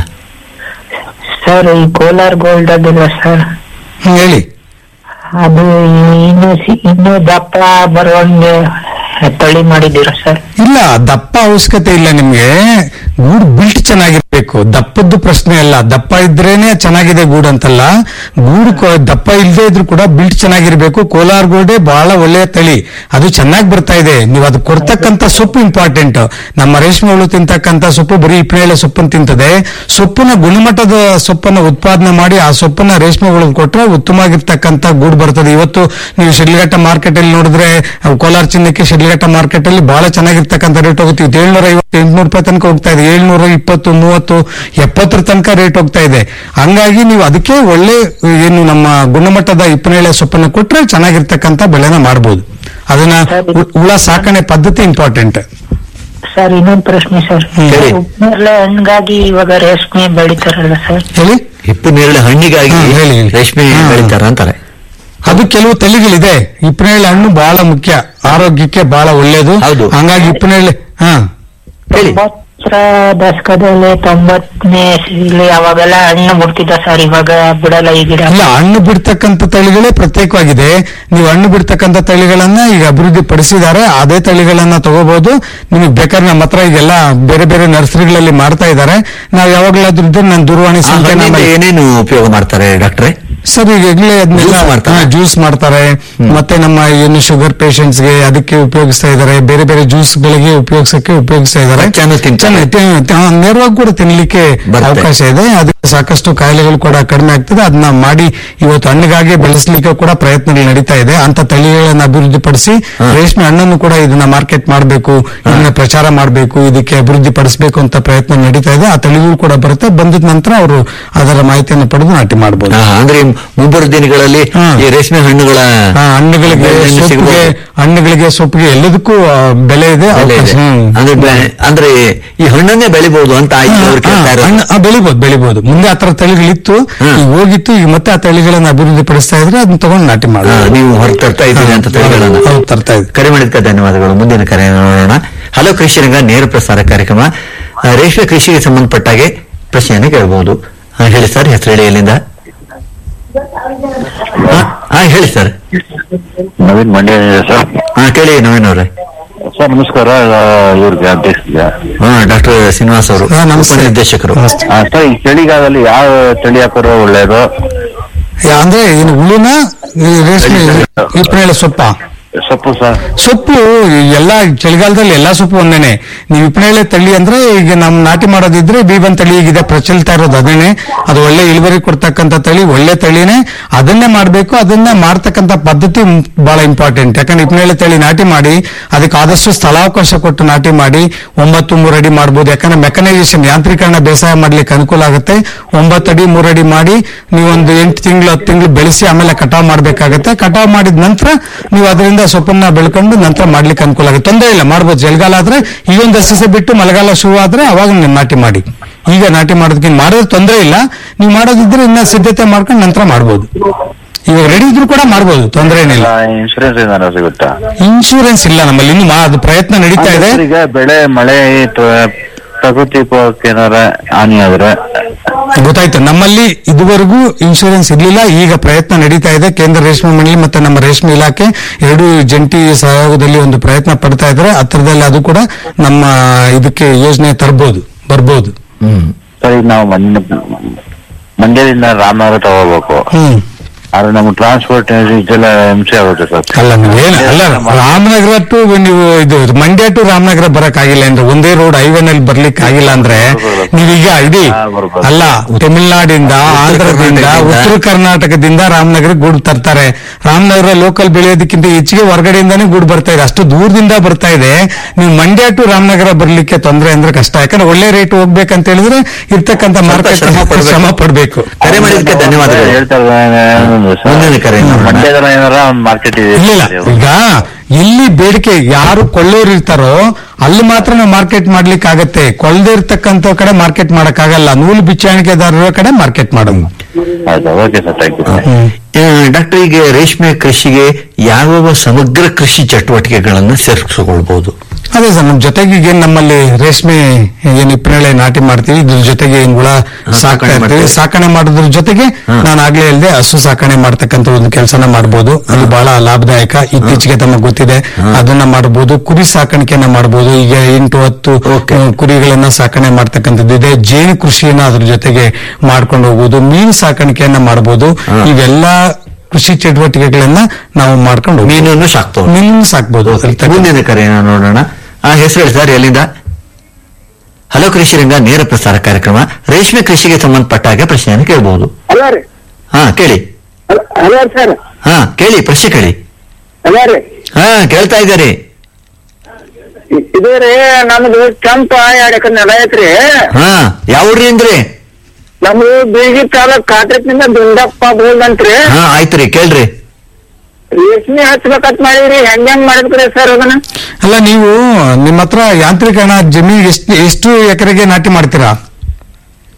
ಸರ್ ಈ ಕೋಲಾರ್ ಗೋಲ್ಡ್ ಅದಿಲ್ಲ ಸರ್ ಹ್ಮ್, ಹೇಳಿ ಅದು ಇನ್ನು ಸಿ- ಇನ್ನು ದಪ್ಪ ಬರುವಂಗೆ ತಳಿ ಮಾಡಿದ್ದೀರಾ ಸರ್ ಇಲ್ಲ ದಪ್ಪ ಅವಶ್ಯಕತೆ ಇಲ್ಲ ನಿಮ್ಗೆ ಗೂಡು ಬಿಲ್ಟ್ ಚೆನ್ನಾಗಿರ್ಬೇಕು ದಪ್ಪದ್ದು ಪ್ರಶ್ನೆ ಅಲ್ಲ ದಪ್ಪ ಇದ್ರೇನೆ ಚೆನ್ನಾಗಿದೆ ಗೂಡು ಅಂತಲ್ಲ ಗೂಡು ಕೊ- ದಪ್ಪ ಇಲ್ಲದೆ ಇದ್ರು ಕೂಡ ಬಿಲ್ಟ್ ಚೆನ್ನಾಗಿರ್ಬೇಕು ಕೋಲಾರ್ ಗೋಲ್ಡೆ ಬಹಳ ಒಳ್ಳೆಯ ತಳಿ ಅದು ಚೆನ್ನಾಗಿ ಬರ್ತಾ ಇದೆ ನೀವು ಅದು ಕೊಡ್ತಕ್ಕಂತ ಸೊಪ್ಪು ಇಂಪಾರ್ಟೆಂಟ್ ನಮ್ಮ ರೇಷ್ಮೆ ಹುಳು ತಿಂತಕ್ಕಂತ ಸೊಪ್ಪು ಬರೀ ಇಪ್ಪನೇಳೆ ಸೊಪ್ಪನ್ನು ತಿಂತದೆ ಸೊಪ್ಪಿನ ಗುಣಮಟ್ಟದ ಸೊಪ್ಪನ್ನ ಉತ್ಪಾದನೆ ಮಾಡಿ ಆ ಸೊಪ್ಪನ್ನ ರೇಷ್ಮೆ ಹುಳು ಕೊಟ್ರೆ ಉತ್ತಮವಾಗಿರ್ತಕ್ಕಂತ ಗೂಡು ಬರ್ತದೆ ಇವತ್ತು ನೀವು ಶಿಡ್ಲಘಟ್ಟ ಮಾರ್ಕೆಟ್ ಅಲ್ಲಿ ನೋಡಿದ್ರೆ ಅಹ್, ಕೋಲಾರ ಚಿನ್ನಕ್ಕೆ ಶಿಡ್ಲಘಟ್ಟ ಮಾರ್ಕೆಟ್ ಅಲ್ಲಿ ಬಹಳ ಚೆನ್ನಾಗಿರ್ತಕ್ಕಂಥ ರೇಟ್ ಹೋಗುತ್ತೆ ಇದು ಏಳ್ನೂರ ಐವತ್ತು ಎಂಟ್ನೂರು ರೂಪಾಯಿ ತನಕ ಹೋಗ್ತಾ ಇದೆ ಏಳ್ನೂರ ಇಪ್ಪತ್ತು ಮೂವತ್ತು ಎಪ್ಪತ್ತರ ತನಕ ರೇಟ್ ಹೋಗ್ತಾ ಇದೆ ಹಂಗಾಗಿ ನೀವು ಅದಕ್ಕೆ ಒಳ್ಳೆ ಏನು ನಮ್ಮ ಗುಣಮಟ್ಟದ ಇಪ್ಪನೇಳೆ ಸೊಪ್ಪನ್ನ ಕೊಟ್ರೆ ಚೆನ್ನಾಗಿರ್ತಕ್ಕಂಥ ಬೆಳೆನ ಮಾಡ್ಬೋದು ಅದನ್ನ ಹು- ಹುಳ ಸಾಕಣೆ ಪದ್ಧತಿ ಇಂಪಾರ್ಟೆಂಟ್ ಸರ್ ಇನ್ನೊಂದು ಪ್ರಶ್ನೆ ಸರ್ ಹೇಳಿ. ಉಪ್ಪಿನರ್ಲೆ ಹಣ್ಗಾಗಿ ಇವಾಗ ರೇಷ್ಮೆ ಬೆಳಿತಾರಲ್ಲ ಸರ್ ಹೇಳಿ ಹಿಪ್ಪು ನೇರಳೆ ಹಣ್ಣಿಗಾಗಿ ಹ್ಮ್, ಹೇಳಿ, ಹೇಳಿ. ರೇಷ್ಮೆ ಹ್ಮ್. ಬೆಳಿತಾರ ಅಂತಾರೆ ಅದು ಕೆಲವು ತಳಿಗಳಿದೆ ಇಪ್ಪನೇಳೆ ಹಣ್ಣು ಬಹಳ ಮುಖ್ಯ ಆರೋಗ್ಯಕ್ಕೆ ಬಹಳ ಒಳ್ಳೇದು ಹೌದು. ಹಂಗಾಗಿ ಇಪ್ಪನೇಳೆ ಹಾ ಹೇಳಿ ತೊಂಬತ್ತರ ದಶಕದಲ್ಲಿ ತೊಂಬತ್ತನೇ ಇಸ್ವಿಲಿ ಅವಾಗೆಲ್ಲ ಹಣ್ಣು ಬಿಡ್ತಿದ್ದ ಸರ್ ಇವಾಗ ಬಿಡಲ್ಲ ಈ ಗಿಡ ಇಲ್ಲ ಹಣ್ಣು ಬಿಡ್ತಕ್ಕಂಥ ತಳಿಗಳೇ ಪ್ರತ್ಯೇಕವಾಗಿದೆ ನೀವು ಹಣ್ಣು ಬಿಡ್ತಕ್ಕಂಥ ತಳಿಗಳನ್ನ ಈಗ ಅಭಿವೃದ್ಧಿ ಪಡಿಸಿದ್ದಾರೆ ಅದೇ ತಳಿಗಳನ್ನ ತಗೋಬಹುದು ನಿಮಗೆ ಬೇಕಾದ್ರೆ ನಮ್ಮ ಹತ್ರ ಈಗೆಲ್ಲ ಬೇರೆ ಬೇರೆ ನರ್ಸರಿಗಳಲ್ಲಿ ಮಾಡ್ತಾ ಇದ್ದಾರೆ ನಾವು ಯಾವಾಗಲಾದ್ರೂ ಇದ್ರೆ ನನ್ನ ದೂರವಾಣಿ ಆ ಸಂಖ್ಯೆ ಹಣ್ಣಿಂದ ಏನೇನು ಉಪಯೋಗ ಮಾಡ್ತಾರೆ ಡಾಕ್ಟ್ರೆ ಸರ್ ಈಗ ಈಗಲೇ ಅದನ್ನೆಲ್ಲ Juice ಮಾಡ್ತಾರೆ. ಜ್ಯೂಸ್ ಮಾಡ್ತಾರೆ ಮತ್ತೆ ನಮ್ಮ ಏನು ಶುಗರ್ ಗೆ ಅದಕ್ಕೆ ಉಪಯೋಗಿಸ್ತಾ ಇದ್ದಾರೆ ಬೇರೆ ಬೇರೆ ಜ್ಯೂಸ್ ಗಳಿಗೆ ಉಪಯೋಗಿಸಕ್ಕೆ ಉಪಯೋಗಿಸ್ತಾ ಇದ್ದಾರೆ ಕಚ್ಚಾನು ತಿಂತಾರೆ. ಚೆನ್ನಾಗಿ ತಿ- ತಿ- ಹಾ, ನೇರವಾಗಿ ಕೂಡ ತಿನ್ಲಿಕ್ಕೆ ಬರುತ್ತೆ. ಅವಕಾಶ ಇದೆ ಅದಕ್ಕೆ ಸಾಕಷ್ಟು ಕಾಯಿಲೆಗಳು ಕೂಡ ಕಡಿಮೆ ಆಗ್ತದೆ ಅದನ್ನ ಮಾಡಿ ಇವತ್ತು ಹಣ್ಣಿಗಾಗಿ ಬೆಳೆಸಲಿಕ್ಕೆ ಕೂಡ ಪ್ರಯತ್ನಗಳು ನಡೀತಾ ಇದೆ ಅಂತ ತಳಿಗಳನ್ನ ಅಭಿವೃದ್ಧಿಪಡಿಸಿ ರೇಷ್ಮೆ ಹಣ್ಣನ್ನು ಕೂಡ ಇದನ್ನ ಮಾರ್ಕೆಟ್ ಮಾಡಬೇಕು ಇದನ್ನ ಪ್ರಚಾರ ಮಾಡಬೇಕು ಇದಕ್ಕೆ ಅಭಿವೃದ್ಧಿ ಪಡಿಸಬೇಕು ಅಂತ ಪ್ರಯತ್ನ ನಡೀತಾ ಇದೆ ಆ ತಳಿಗಳು ಕೂಡ ಬರುತ್ತೆ ಬಂದ ನಂತರ ಅವರು ಅದರ ಮಾಹಿತಿಯನ್ನು ಪಡೆದು ನಾಟಿ ಮಾಡಬಹುದು ಆ, ಅಂದ್ರೆ ಮುಂಬರುವ ದಿನಗಳಲ್ಲಿ ಹಾ. ಈ ರೇಷ್ಮೆ ಹಣ್ಣುಗಳ ಆ, ಹಣ್ಣುಗಳಿಗೆ ಬೆಲೆಯನ್ನು ಸೊಪ್ಪಿಗೆ ಸಿಗ್ಬೋದು. ಹಣ್ಣುಗಳಿಗೆ ಸೊಪ್ಪಿಗೆ ಎಲ್ಲದಕ್ಕೂ ಆ, ಬೆಲೆ ಇದೆ ಬೆಲೆ ಅವಕಾಶ- ಇದೆ. ಹ್ಮ್. ಅಂದ್ರೆ ಬೆ- ಅಂದ್ರೆ ಈ ಹಣ್ಣನ್ನೇ ಬೆಳಿಬಹುದು ಅಂತ ಆ, ಆಯ್ತು ಅವ್ರು ಕೇಳ್ತಾ ಆ, ಇರೋದು. ಹಣ್ಣು- ಆ, ಬೆಳಿಬೋದು ಬೆಳಿಬೋದು ಮುಂದೆ ಆ ತರ ತಳಿಗಳಿತ್ತು ಹ್ಮ್. ಈಗ ಹೋಗಿತ್ತು ಈಗ ಮತ್ತೆ ಆ ತಳಿಗಳನ್ನ ಅಭಿವೃದ್ಧಿ ಪಡಿಸ್ತಾ ಇದ್ರೆ ಅದನ್ನ ತಗೊಂಡು ನಾಟಿ ಆ, ಮಾಡಿ ನೀವು ಹೊರ ತರ್ತಾ ಇದ್ದೀರಿ ಅಂತ ತಳಿಗಳನ್ನ ಹೌದು ತರ್ತಾ ಇದ್ವಿ ಕರೆ ಮಾಡಿದ್ದಕ್ಕೆ ಧನ್ಯವಾದಗಳು ಮುಂದಿನ ಕರೆ ನೋಡೋಣ ಹಲೋ ಕೃಷಿ ರಂಗ ನೇರ ಪ್ರಸಾರ ಕಾರ್ಯಕ್ರಮ ಆ, ರೇಷ್ಮೆ ಕೃಷಿಗೆ ಸಂಬಂಧಪಟ್ಟಾಗೆ ಪ್ರಶ್ನೆಯನ್ನು ಕೇಳಬಹುದು ಆ, ಹೇಳಿ ಸರ್ ಹೆಸರು ಹೇಳಿ ಎಲ್ಲಿಂದ ಆ, ಆ, ಹೇಳಿ ಸರ್ ನವೀನ್ ಮಂಡ್ಯ ಸರ್ ಹಾ ಕೇಳಿ ನವೀನ್ ಅವ್ರೆ ಸರ್ ನಮಸ್ಕಾರ ಇವ್ರಿಗೆ ಅಧ್ಯಕ್ಷರಿಗೆ ಹಾ ಡಾಕ್ಟರ್ ಶ್ರೀನಿವಾಸ್ ಅವರು ಹಾ, ನಮಸ್ತೆ. ನಿರ್ದೇಶಕರು ನಮಸ್ತೆ. ಸರ್ ಈ ಚಳಿಗಾಲದಲ್ಲಿ ಯಾವ ತಳಿ ಹಾಕೋರು ಒಳ್ಳೇದು ಯಾ- ಅಂದ್ರೆ ಏನು ಹುಳುನ ಈ ರೇಷ್ಮೆ ಇಪ್ಪನೇಳೆ ಸೊಪ್ಪ ಸೊಪ್ಪು ಸರ್ ಸೊಪ್ಪು ಎಲ್ಲಾ ಚಳಿಗಾಲದಲ್ಲಿ ಎಲ್ಲಾ ಸೊಪ್ಪು ಒಂದೇನೆ ನೀವು ಇಪ್ಪನೇಳೆ ತಳಿ ಅಂದ್ರೆ ಈಗ ನಮ್ ನಾಟಿ ಮಾಡೋದಿದ್ರೆ ಬೀಬನ್ ತಳಿ ಈಗಿದೆ ಪ್ರಚಲಿತ ಇರೋದು ಅದೇನೆ ಅದು ಒಳ್ಳೆ ಇಳುವರಿ ಕೊಡ್ತಕ್ಕಂಥ ತಳಿ ಒಳ್ಳೆ ತಳಿನೇ ಅದನ್ನೇ ಮಾಡ್ಬೇಕು ಅದನ್ನ ಮಾಡ್ತಕ್ಕಂಥ ಪದ್ಧತಿ ಮ್- ಬಹಳ ಇಂಪಾರ್ಟೆಂಟ್ ಯಾಕಂದ್ರೆ ಇಪ್ಪನೇಳೆ ತಳಿ ನಾಟಿ ಮಾಡಿ ಅದಕ್ಕೆ ಆದಷ್ಟು ಸ್ಥಳಾವಕಾಶ ಕೊಟ್ಟು ನಾಟಿ ಮಾಡಿ ಒಂಬತ್ತು ಮೂರು ಅಡಿ ಮಾಡ್ಬೋದು ಯಾಕಂದ್ರೆ ಮೆಕನೈಸೇಷನ್ ಯಾಂತ್ರೀಕರಣ ಬೇಸಾಯ ಮಾಡ್ಲಿಕ್ಕೆ ಅನುಕೂಲ ಆಗುತ್ತೆ ಒಂಬತ್ತು ಅಡಿ ಮೂರು ಅಡಿ ಮಾಡಿ ನೀವೊಂದು ಎಂಟು ತಿಂಗಳು ಹತ್ತು ತಿಂಗಳು ಬೆಳೆಸಿ ಆಮೇಲೆ ಕಟಾವ್ ಮಾಡ್ಬೇಕಾಗತ್ತೆ ಕಟಾವ್ ಮಾಡಿದ ನಂತರ ನೀವು ಅದರಿಂದ ಸೊಪ್ಪನ್ನ ಬೆಳ್ಕೊಂಡು ನಂತರ ಮಾಡ್ಲಿಕ್ಕೆ ಅನುಕೂಲ ಆಗುತ್ತೆ ತೊಂದರೆ ಇಲ್ಲ ಮಾಡ್ಬೋದು ಚಳಿಗಾಲ ಆದ್ರೆ ಈಗ ಒಂದು ದಿವಸ ಬಿಟ್ಟು ಮಳೆಗಾಲ ಶುರು ಆದ್ರೆ ಅವಾಗ ನೀವು ನಾಟಿ ಮಾಡಿ ಈಗ ನಾಟಿ ಮಾಡೋದಕ್ಕೆ ಮಾಡೋದು ತೊಂದರೆ ಇಲ್ಲ ನೀವು ಮಾಡೋದಿದ್ರೆ ಇನ್ನ ಸಿದ್ಧತೆ ಮಾಡ್ಕೊಂಡು ನಂತರ ಮಾಡ್ಬೋದು ಇವಾಗ ರೆಡಿ ಇದ್ರು ಕೂಡ ಮಾಡ್ಬೋದು ತೊಂದರೆ ಏನಿಲ್ಲ ಇನ್ಶೂರೆನ್ಸ್ ಏನಾರ ಸಿಗುತ್ತಾ ಇನ್ಶೂರೆನ್ಸ್ ಇಲ್ಲ ನಮ್ಮಲ್ಲಿ ಇನ್ನು ಮಾ- ಅದು ಪ್ರಯತ್ನ ನಡೀತಾ ಇದೆ ಈಗ ಬೆಳೆ ಮಳೆ ತ- ಪ್ರಕೃತಿ ವಿಕೋಪಕ್ಕೆ ಏನಾರ ಹಾನಿ ಆದ್ರೆ ಗೊತ್ತಾಯ್ತು ನಮ್ಮಲ್ಲಿ ಇದುವರೆಗೂ ಇನ್ಶೂರೆನ್ಸ್ ಇರ್ಲಿಲ್ಲ ಈಗ ಪ್ರಯತ್ನ ನಡೀತಾ ಇದೆ ಕೇಂದ್ರ ರೇಷ್ಮೆ ಮಂಡಳಿ ಮತ್ತೆ ನಮ್ಮ ರೇಷ್ಮೆ ಇಲಾಖೆ ಎರಡು ಜಂಟಿ ಸಹಯೋಗದಲ್ಲಿ ಒಂದು ಪ್ರಯತ್ನ ಪಡ್ತಾ ಇದ್ದಾರೆ ಹತ್ರದಲ್ಲಿ ಅದು ಕೂಡ ನಮ್ಮ ಇದಕ್ಕೆ ಯೋಜನೆ ತರ್ಬೋದು ಬರ್ಬೋದು ಹ್ಮ್ ಸರ್ ಈಗ ನಾವು ಮಂಡ್ಯ ಮಂಡ್ಯದಿಂದ ರಾಮನಗರ ತಗೋಬೇಕು ಹ್ಮ್ ಆದ್ರೆ ನಮ್ಗೆ ಟ್ರಾನ್ಸ್ಪೋರ್ಟ್ ಇದೆಲ್ಲ ಹಿಂಸೆ ಆಗುತ್ತೆ ಸರ್ ಅಲ್ಲ ನೀವೇನು ಅಲ್ಲ ರಾಮನಗರ ಟು ನೀವು ಇದು ಮಂಡ್ಯ ಟು ರಾಮನಗರ ಬರಕ್ ಆಗಿಲ್ಲ ಅಂದ್ರೆ ಒಂದೇ ರೋಡ್ ಹೈವೇನಲ್ಲಿ ಬರ್ಲಿಕ್ಕೆ ಆಗಿಲ್ಲ ಅಂದ್ರೆ ನೀವೀಗ ಇಡೀ ಹಾ, ಬರ್ಬೋದು. ಅಲ್ಲ ತಮಿಳ್ನಾಡಿಂದ ಆಂಧ್ರದಿಂದ ಕರ್ನಾಟಕದಿಂದ. ಉತ್ತರ ಕರ್ನಾಟಕದಿಂದ ರಾಮನಗರ ಗೂಡು ತರ್ತಾರೆ ರಾಮನಗರ ಲೋಕಲ್ ಬೆಳೆಯೋದಕ್ಕಿಂತ ಹೆಚ್ಚಿಗೆ ಹೊರಗಡೆಯಿಂದಾನೇ ಗೂಡು ಬರ್ತಾ ಇದೆ ಅಷ್ಟು ದೂರದಿಂದ ಬರ್ತಾ ಇದೆ ನೀವು ಮಂಡ್ಯ ಟು ರಾಮನಗರ ಬರ್ಲಿಕ್ಕೆ ತೊಂದರೆ ಅಂದ್ರೆ ಕಷ್ಟ ಯಾಕಂದ್ರೆ ಒಳ್ಳೆ ರೇಟ್ ಹೋಗ್ಬೇಕಂತ ಹೇಳಿದ್ರೆ ಇರ್ತಕ್ಕಂಥ ಮಾರ್ಕೆಟ್ ಶ್ರಮ ಪಡ್ಬೇಕು. ಶ್ರಮ ಪಡ್ಬೇಕು ಕರೆ ಮಾಡಿದ್ದಕ್ಕೆ ಧನ್ಯವಾದಗಳು ಹೇಳ್ತಾರೆ ಮುಂದಿನ ಕರೆ ನೋಡೋಣ. ಮಂಡ್ಯದಲ್ಲಿ ಏನಾರ ಒಂದು ಮಾರ್ಕೆಟ್ ಇದೆ ಇಲ್ಲ ಈಗ ಎಲ್ಲಿ ಬೇಡಿಕೆ ಯಾರು ಕೊಳ್ಳೋರು ಇರ್ತಾರೋ ಅಲ್ಲಿ ಮಾತ್ರ ನಾವು ಮಾರ್ಕೆಟ್ ಮಾಡ್ಲಿಕ್ಕೆ ಆಗತ್ತೆ ಕೊಳ್ಳದೆ ಇರ್ತಕ್ಕಂಥ ಕಡೆ ಮಾರ್ಕೆಟ್ ಮಾಡಕ್ಕಾಗಲ್ಲ ನೂಲು ಬಿಚ್ಚಾಣಿಕೆದಾರರ ಕಡೆ ಮಾರ್ಕೆಟ್ ಮಾಡೋದು ಆಯ್ತು ಓಕೆ ಸರ್ ಥ್ಯಾಂಕ್ ಯು ಆ, ಡಾಕ್ಟರ್ ಈಗ ರೇಷ್ಮೆ ಕೃಷಿಗೆ ಯಾವ ಸಮಗ್ರ ಕೃಷಿ ಚಟುವಟಿಕೆಗಳನ್ನು ಸೇರಿಸಿಕೊಳ್ಬಹುದು ಅದೇ ಸರ್ ನಮ್ಮ ಜೊತೆಗೆ ಈಗ ಏನ್ ನಮ್ಮಲ್ಲಿ ರೇಷ್ಮೆ ಏನ್ ಇಪ್ಪನೇಳೆ ನಾಟಿ ಮಾಡ್ತೀವಿ ಇದ್ರ ಜೊತೆಗೆ ಏನ್ ಹುಳ ಸಾಕ್ತಾ ಸಾಕಣೆ ಇರ್ತೀವಿ ಮಾಡ್ತೀವಿ. ಸಾಕಣೆ ಮಾಡೋದ್ರ ಜೊತೆಗೆ ಹಾ. ನಾನು ಆಗ್ಲೇ ಹೇಳ್ದೆ ಹಸು ಸಾಕಣೆ ಮಾಡ್ತಕ್ಕಂಥ ಒಂದು ಕೆಲಸನ ಮಾಡ್ಬೋದು ಅದು ಬಹಳ ಲಾಭದಾಯಕ ಇತ್ತೀಚೆಗೆ ತಮಗೆ ಗೊತ್ತಿದೆ ಅದನ್ನ ಮಾಡಬಹುದು ಕುರಿ ಸಾಕಾಣಿಕೆಯನ್ನ ಮಾಡಬಹುದು ಈಗ ಎಂಟು ಹತ್ತು Okay. ಆ, ಕುರಿಗಳನ್ನ ಸಾಕಣೆ ಮಾಡ್ತಕ್ಕಂಥದ್ದು ಇದೆ ಜೇನು ಕೃಷಿಯನ್ನ ಅದ್ರ ಜೊತೆಗೆ ಮಾಡ್ಕೊಂಡು ಹೋಗ್ಬೋದು ಮೀನು ಸಾಕಾಣಿಕೆಯನ್ನ ಮಾಡಬಹುದು ಹಾ. ಇವೆಲ್ಲ ಕೃಷಿ ಚಟುವಟಿಕೆಗಳನ್ನ ನಾವು ಮಾಡ್ಕೊಂಡು ಹೋಗ್ಬೋದು. ಮೀನನ್ನು ಸಾಕ್ತವ್ರು ಮೀನು ಸಾಕ್ಬೋದು ಅದ್ರಲ್ಲಿ ತಕ್ಕ- ಮುಂದಿನ ಕರೆಯನ್ನು ನೋಡೋಣ ಆ ಹೆಸರು ಹೇಳಿ ಸರ್ ಎಲ್ಲಿಂದ ಹಲೋ ಕೃಷಿ ರಂಗ ನೇರ ಪ್ರಸಾರ ಕಾರ್ಯಕ್ರಮ ರೇಷ್ಮೆ ಕೃಷಿಗೆ ಸಂಬಂಧಪಟ್ಟ ಹಾಗೆ ಪ್ರಶ್ನೆಯನ್ನು ಕೇಳಬಹುದು ಹಲೋ ರೀ ಹಾ ಕೇಳಿ ಹಲೋ ಸರ್ ಹಾ ಕೇಳಿ ಪ್ರಶ್ನೆ ಕೇಳಿ ಹಲೋ ರೀ ಹಾ ಕೇಳ್ತಾ ಇದ್ದಾರೆ ಇದು ರೀ ನಮ್ದು ಕೆಂಪ ಎರಡು ಎಕರೆ ನೆಲ ಐತ್ರಿ ಹಾ ಯಾವ ಊರ್ರಿ ಅಂದ್ರಿ ನಮ್ದು ಬೀಗಿ ತಾಲೂಕ್ ಕಾಟ್ರಿಕ್ನಿಂದ ದುಂಡಪ್ಪ ಬೋಲ್ಡ್ ಅಂತ್ರಿ ಹಾ ಆಯ್ತ್ರಿ ಕೇಳ್ರಿ ರೇಷ್ಮೆ ಹಚ್ಬೇಕಂತ ಮಾಡಿರಿ ಹೆಂಗ್ ಹೆಂಗ್ ಮಾಡಿದ್ರಿ ಸರ್ ಅದನ್ನ ಅಲ್ಲ ನೀವು ನಿಮ್ಮ ಹತ್ರ ಯಾಂತ್ರೀಕರಣ ಜಮೀನು ಎಷ್ಟು ಎಷ್ಟು ಎಕರೆಗೆ ನಾಟಿ ಮಾಡ್ತೀರಾ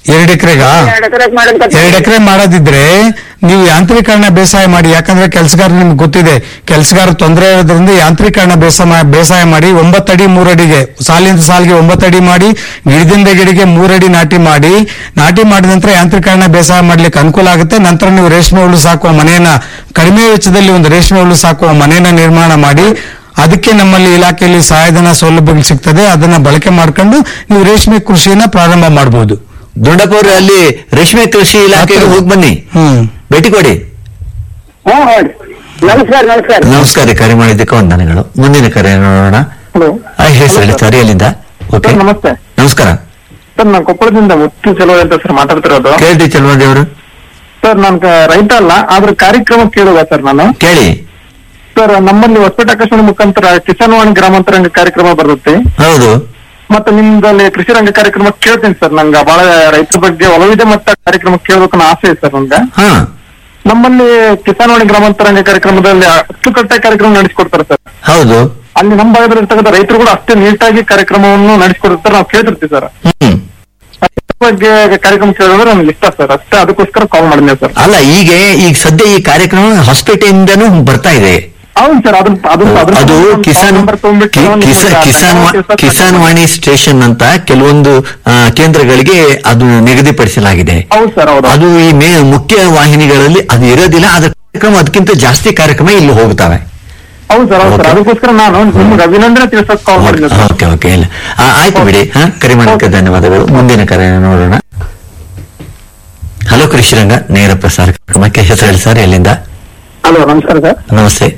ಎರಡು ಎಕರೆಗಾ ಎರಡು ಎಕರೆ ಮಾಡೋದ್ ಎರಡು ಎಕರೆ ಮಾಡೋದಿದ್ರೆ ನೀವು ಯಾಂತ್ರೀಕರಣ ಬೇಸಾಯ ಮಾಡಿ ಯಾಕಂದ್ರೆ ಕೆಲಸಗಾರ ನಿಮ್ಗೆ ಗೊತ್ತಿದೆ ಕೆಲಸಗಾರ ತೊಂದರೆ ಇರೋದ್ರಿಂದ ಯಾಂತ್ರೀಕರಣ ಬೇಸಾಯ ಬೇಸಾಯ ಮಾಡಿ ಒಂಬತ್ತಡಿ ಮೂರಡಿಗೆ ಸಾಲಿಂದ ಸಾಲಿಗೆ ಒಂಬತ್ತಡಿ ಮಾಡಿ ಗಿಡದಿಂದ ಗಿಡಕ್ಕೆ ಮೂರಡಿ ನಾಟಿ ಮಾಡಿ ನಾಟಿ ಮಾಡಿದ ನಂತರ ಯಾಂತ್ರೀಕರಣ ಬೇಸಾಯ ಮಾಡ್ಲಿಕ್ಕೆ ಅನುಕೂಲ ಆಗುತ್ತೆ ನಂತರ ನೀವು ರೇಷ್ಮೆ ಹುಳು ಸಾಕುವ ಮನೆಯನ್ನ ಕಡಿಮೆ ವೆಚ್ಚದಲ್ಲಿ ಒಂದು ರೇಷ್ಮೆ ಹುಳು ಸಾಕುವ ಮನೆಯನ್ನ ನಿರ್ಮಾಣ ಮಾಡಿ ಅದಕ್ಕೆ ನಮ್ಮಲ್ಲಿ ಇಲಾಖೆಯಲ್ಲಿ ಸಹಾಯಧನ ಸೌಲಭ್ಯಗಳು ಸಿಗ್ತದೆ ಅದನ್ನ ಬಳಕೆ ಮಾಡ್ಕೊಂಡು ನೀವು ರೇಷ್ಮೆ ಕೃಷಿಯನ್ನ ಪ್ರಾರಂಭ ಮಾಡಬಹುದು ದೊಡ್ಡಪ್ಪ ಅವ್ರೆ ಅಲ್ಲಿ ರೇಷ್ಮೆ ಕೃಷಿ ಇಲಾಖೆಗೆ ಹೋಗಿ ಬನ್ನಿ ಹ್ಮ್ ಭೇಟಿ ಕೊಡಿ ಹ್ಮ್ ಹೌದು ನಮಸ್ಕಾರ ನಮಸ್ಕಾರ ನಮಸ್ಕಾರ ಕರೆ ಮಾಡಿದ್ದಕ್ಕೆ ವಂದನೆಗಳು ಮುಂದಿನ ಕರೆ ನೋಡೋಣ ಹಲೋ ಆ, ಹೆಸರು ಹೇಳಿ ಸರ್ ಎಲ್ಲಿಂದ ಓಕೆ ಸರ್ ನಮಸ್ತೆ ನಮಸ್ಕಾರ ಸರ್ ನಾನು ಕೊಪ್ಪಳದಿಂದ ಮುತ್ತು ಚಲೋ ಅಂತ ಸರ್ ಮಾತಾಡ್ತಿರೋದು ಕೇಳ್ತಿ ಚಲ್ವಾದಿ ಅವರು ಸರ್ ನಾನು ರೈತ ಅಲ್ಲ ಆದ್ರೆ ಕಾರ್ಯಕ್ರಮ ಕೇಳುವ ಸರ್ ನಾನು ಕೇಳಿ ಸರ್ ನಮ್ಮಲ್ಲಿ ಹೊಸಪೇಟೆ ಆಕಾಶವಾಣಿ ಮುಖಾಂತರ ಕಿಸಾನ್ ವಾಣಿ ಗ್ರಾಮಾಂತರಂಗ ಕಾರ್ಯಕ್ರಮ ಬರುತ್ತೆ ಹೌದು ಮತ್ತೆ ನಿಮ್ದಲ್ಲಿ ಕೃಷಿ ರಂಗ ಕಾರ್ಯಕ್ರಮ ಕೇಳ್ತೀನಿ ಸರ್ ನಂಗೆ ಬಹಳ ರೈತರ ಬಗ್ಗೆ ಒಲವಿದೆ ಮತ್ತೆ ಕಾರ್ಯಕ್ರಮ ಕೇಳಬೇಕು ಅನ್ನೋ ಆಸೆ ಇದೆ ಸರ್ ನಂಗೆ ಹಾ ನಮ್ಮಲ್ಲಿ ಕಿಸಾನ್ ವಾಣಿ ಗ್ರಾಮಾಂತರಂಗ ಕಾರ್ಯಕ್ರಮದಲ್ಲಿ ಅಚ್ಚುಕಟ್ಟಾಗಿ ಕಾರ್ಯಕ್ರಮ ನಡೆಸಿಕೊಡ್ತಾರೆ ಸರ್ ಹೌದು ಅಲ್ಲಿ ನಮ್ಮ ಭಾಗದಲ್ಲಿ ಇರ್ತಕ್ಕಂಥ ರೈತರು ಕೂಡ ಅಷ್ಟೇ ನೀಟಾಗಿ ಕಾರ್ಯಕ್ರಮವನ್ನು ನಡೆಸಿಕೊಡ್ತಾರೆ ನಾವು ಕೇಳ್ತಿರ್ತೀವಿ ಸರ್ ಹ್ಮ್ ಅದ್ರ ಬಗ್ಗೆ ಕಾರ್ಯಕ್ರಮ ಕೇಳಿದ್ರೆ ನಮ್ಗೆ ಇಷ್ಟ ಸರ್ ಅಷ್ಟೇ ಅದಕ್ಕೋಸ್ಕರ ಕಾಲ್ ಮಾಡಿದ್ದೆ ಸರ್ ಅಲ್ಲ ಈಗ ಈಗ ಸದ್ಯ ಈ ಕಾರ್ಯಕ್ರಮ ಹೊಸಪೇಟೆಯಿಂದನೂ ಬರ್ತಾ ಇದೆ ಹೌದು ಸರ್ ಅದನ್ನ ಅದನ್ನ ಅದನ್ನ ಅದು ಒಂದು ಕಿಸಾನ್ ನಂಬರ್ ತಗೊಂಡ್ಬಿಟ್ಟು ಕಿ- ನಿಮ್ಗೆ ಕಿಸಾ- ಕಿಸಾನ್ ವಾ- ಕೆಲಸ ಕಿಸಾನ್ ವಾಣಿ ಸ್ಟೇಷನ್ ಅಂತ ಕೆಲವೊಂದು ಆ, ಕೇಂದ್ರಗಳಿಗೆ ಅದು ನಿಗದಿಪಡಿಸಲಾಗಿದೆ ಹೌದು ಸರ್ ಹೌದು ಅದು ಈ ಮೇ ಮುಖ್ಯ ವಾಹಿನಿಗಳಲ್ಲಿ ಅದು ಇರೋದಿಲ್ಲ ಅದ್ರ ಕಾರ್ಯಕ್ರಮ ಅದಕ್ಕಿಂತ ಜಾಸ್ತಿ ಕಾರ್ಯಕ್ರಮ ಇಲ್ಲಿ ಹೋಗ್ತವೆ ಹೌದು ಸರ್ ಹೌದು ಸರ್ Okay. ಅದಕ್ಕೋಸ್ಕರ ನಾನು ನಿಮ್ಗೆ ಅಭಿನಂದನೆ ತಿಳಿಸಕ್ ಕಾಲ್ ಮಾಡಿದ್ದೆ ಸರ್ ಓಕೆ ಓಕೆ ಇಲ್ಲ ಆ, ಆಯ್ತು ಬಿಡಿ ಹಾ ಕರೆ ಮಾಡೋದಕ್ಕೆ ಧನ್ಯವಾದಗಳು ಮುಂದಿನ ಕರೆ ನೋಡೋಣ ಹಲೋ ಕೃಷಿರಂಗ ನೇರ ಪ್ರಸಾರ ಕಾರ್ಯಕ್ರಮಕ್ಕೆ ಹೆಸರು ಹೇಳಿ ಸರ್ ಎಲ್ಲಿಂದ ಹಲೋ ನಮಸ್ಕಾರ ಸರ್ ನಮಸ್ತೆ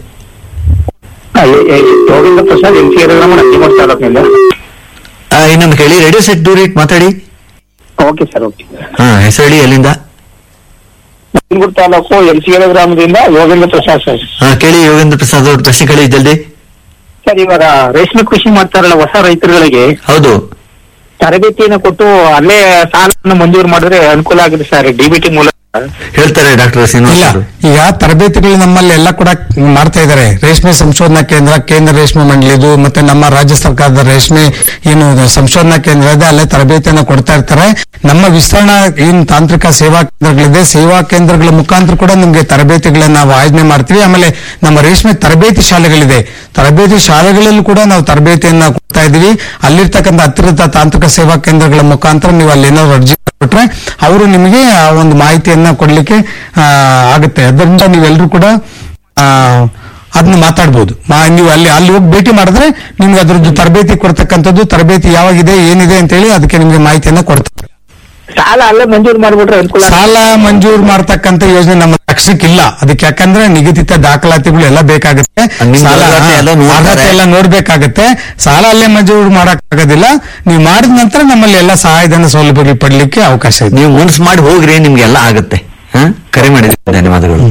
ಗೋವಿಂದ ಪ್ರಸಾದ್ ಎನ್ ಸಿ ಗ್ರಾಮ ನಂದಿಮಠ ತಾಲೂಕಿನಿಂದ ಆ, ಇನ್ನೊಮ್ಮೆ ಕೇಳಿ ರೇಡಿಯೋ ಸೆಟ್ ದೂರ ಇಟ್ಟು ಮಾತಾಡಿ ಓಕೆ ಸರ್ ಓಕೆ ಹಾ ಹೆಸರು ಹೇಳಿ ಎಲ್ಲಿಂದ ನಂದಿಮಠ ತಾಲೂಕು ಎನ್ ಸಿ ಗ್ರಾಮದಿಂದ ಯೋಗೇಂದ್ರ ಪ್ರಸಾದ್ ಸರ್ ಹಾ ಕೇಳಿ ಯೋಗೇಂದ್ರ ಪ್ರಸಾದ್ ಅವ್ರ ಪ್ರಶ್ನೆ ಕೇಳಿ ಜಲ್ದಿ ಸರ್ ಇವಾಗ ರೇಷ್ಮೆ ಕೃಷಿ ಮಾಡ್ತಾರಲ್ಲ ಹೊಸ ರೈತರುಗಳಿಗೆ ಹೌದು ತರಬೇತಿಯನ್ನು ಕೊಟ್ಟು ಅಲ್ಲೇ ಸಾಲವನ್ನು ಮಂಜೂರು ಮಾಡಿದ್ರೆ ಅನುಕೂಲ ಆಗಿದೆ ಸರ್ ಡಿಬಿಟಿ ಮೂಲಕ ಹೇಳ್ತಾರೆ ಡಾಕ್ಟರ್ ಶ್ರೀನಿವಾಸ್ ಇಲ್ಲ ಅವರು ಈಗ ತರಬೇತಿಗಳು ನಮ್ಮಲ್ಲಿ ಎಲ್ಲ ಕೂಡ ಮಾಡ್ತಾ ಇದ್ದಾರೆ ರೇಷ್ಮೆ ಸಂಶೋಧನಾ ಕೇಂದ್ರ ಕೇಂದ್ರ ರೇಷ್ಮೆ ಮಂಡಳಿದು ಮತ್ತೆ ನಮ್ಮ ರಾಜ್ಯ ಸರ್ಕಾರದ ರೇಷ್ಮೆ ಏನು ಸಂಶೋಧನಾ ಕೇಂದ್ರ ಇದೆ ಅಲ್ಲೇ ತರಬೇತಿಯನ್ನು ಕೊಡ್ತಾ ಇರ್ತಾರೆ ನಮ್ಮ ವಿಸ್ತರಣಾ ಏನ್ ತಾಂತ್ರಿಕ ಸೇವಾ ಕೇಂದ್ರಗಳಿದೆ ಸೇವಾ ಕೇಂದ್ರಗಳ ಮುಖಾಂತರ ಕೂಡ ನಿಮ್ಗೆ ತರಬೇತಿಗಳನ್ನ ನಾವು ಆಯೋಜನೆ ಮಾಡ್ತೀವಿ ಆಮೇಲೆ ನಮ್ಮ ರೇಷ್ಮೆ ತರಬೇತಿ ಶಾಲೆಗಳಿದೆ ತರಬೇತಿ ಶಾಲೆಗಳಲ್ಲೂ ಕೂಡ ನಾವು ತರಬೇತಿಯನ್ನ ಕೊಡ್ತಾ ಇದೀವಿ ಅಲ್ಲಿರ್ತಕ್ಕಂಥ ಹತ್ತಿರದ ತಾಂತ್ರಿಕ ಸೇವಾ ಕೇಂದ್ರಗಳ ಮುಖಾಂತರ ನೀವು ಅಲ್ಲಿ ಏನಾದ್ರು ಅರ್ಜಿ ಕೊಟ್ರೆ ಅವರು ನಿಮಗೆ ಆ ಒಂದು ಮಾಹಿತಿಯನ್ನ ಕೊಡ್ಲಿಕ್ಕೆ ಆ, ಆಗುತ್ತೆ ಅದರಿಂದ ನೀವೆಲ್ಲರೂ ಕೂಡ ಆ, ಅದನ್ನ ಮಾತಾಡ್ಬೋದು ಮಾ- ನೀವು ಅಲ್ಲಿ ಅಲ್ಲಿ ಹೋಗಿ ಭೇಟಿ ಮಾಡಿದ್ರೆ ನಿಮ್ಗೆ ಅದ್ರದ್ದು ತರಬೇತಿ ಕೊಡ್ತಕ್ಕಂಥದ್ದು ತರಬೇತಿ ಯಾವಾಗಿದೆ ಏನಿದೆ ಅಂತೇಳಿ ಅದಕ್ಕೆ ನಿಮ್ಗೆ ಮಾಹಿತಿಯನ್ನ ಕೊಡ್ತಾರೆ ಸಾಲ ಅಲ್ಲೇ ಮಂಜೂರು ಮಾಡಿಬಿಟ್ರೆ ಅನುಕೂಲ ಸಾಲ ಮಂಜೂರು ಮಾಡ್ತಕ್ಕಂಥ ಯೋಜನೆ ನಮ್ಮ ಇಲ್ಲ ಅದಕ್ಕೆ ಯಾಕಂದ್ರೆ ನಿಗದಿತ ದಾಖಲಾತಿಗಳು ಎಲ್ಲ ಬೇಕಾಗುತ್ತೆ ನಿಮ್ಮ ಸಾಲ ಅರ್ಹತೆ ಎಲ್ಲ ನೋಡ್ತಾರೆ. ಅರ್ಹತೆ ಎಲ್ಲ ನೋಡ್ಬೇಕಾಗತ್ತೆ ಸಾಲ ಅಲ್ಲೇ ಮಂಜೂರು ಮಾಡಕ್ ಆಗೋದಿಲ್ಲ ನೀವು ಮಾಡಿದ ನಂತರ ನಮ್ಮಲ್ಲಿ ಎಲ್ಲ ಸಹಾಯಧನ ಸೌಲಭ್ಯಗಳು ಪಡ್ಲಿಕ್ಕೆ ಅವಕಾಶ ಇದೆ ನೀವು ಮನ್ಸು ಮಾಡಿ ಹೋಗ್ರಿ ನಿಮ್ಗೆಲ್ಲ ಆಗುತ್ತೆ ಹಾ ಕರೆ ಮಾಡಿದ್ರೆ ಧನ್ಯವಾದಗಳು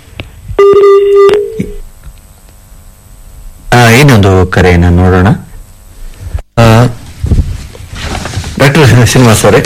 ಆ, ಇನ್ನೊಂದು ಕರೆಯನ್ನು ನೋಡೋಣ ಡಾಕ್ಟರ್ ಶ್ರೀನಿವಾಸ್ ಅವರೇ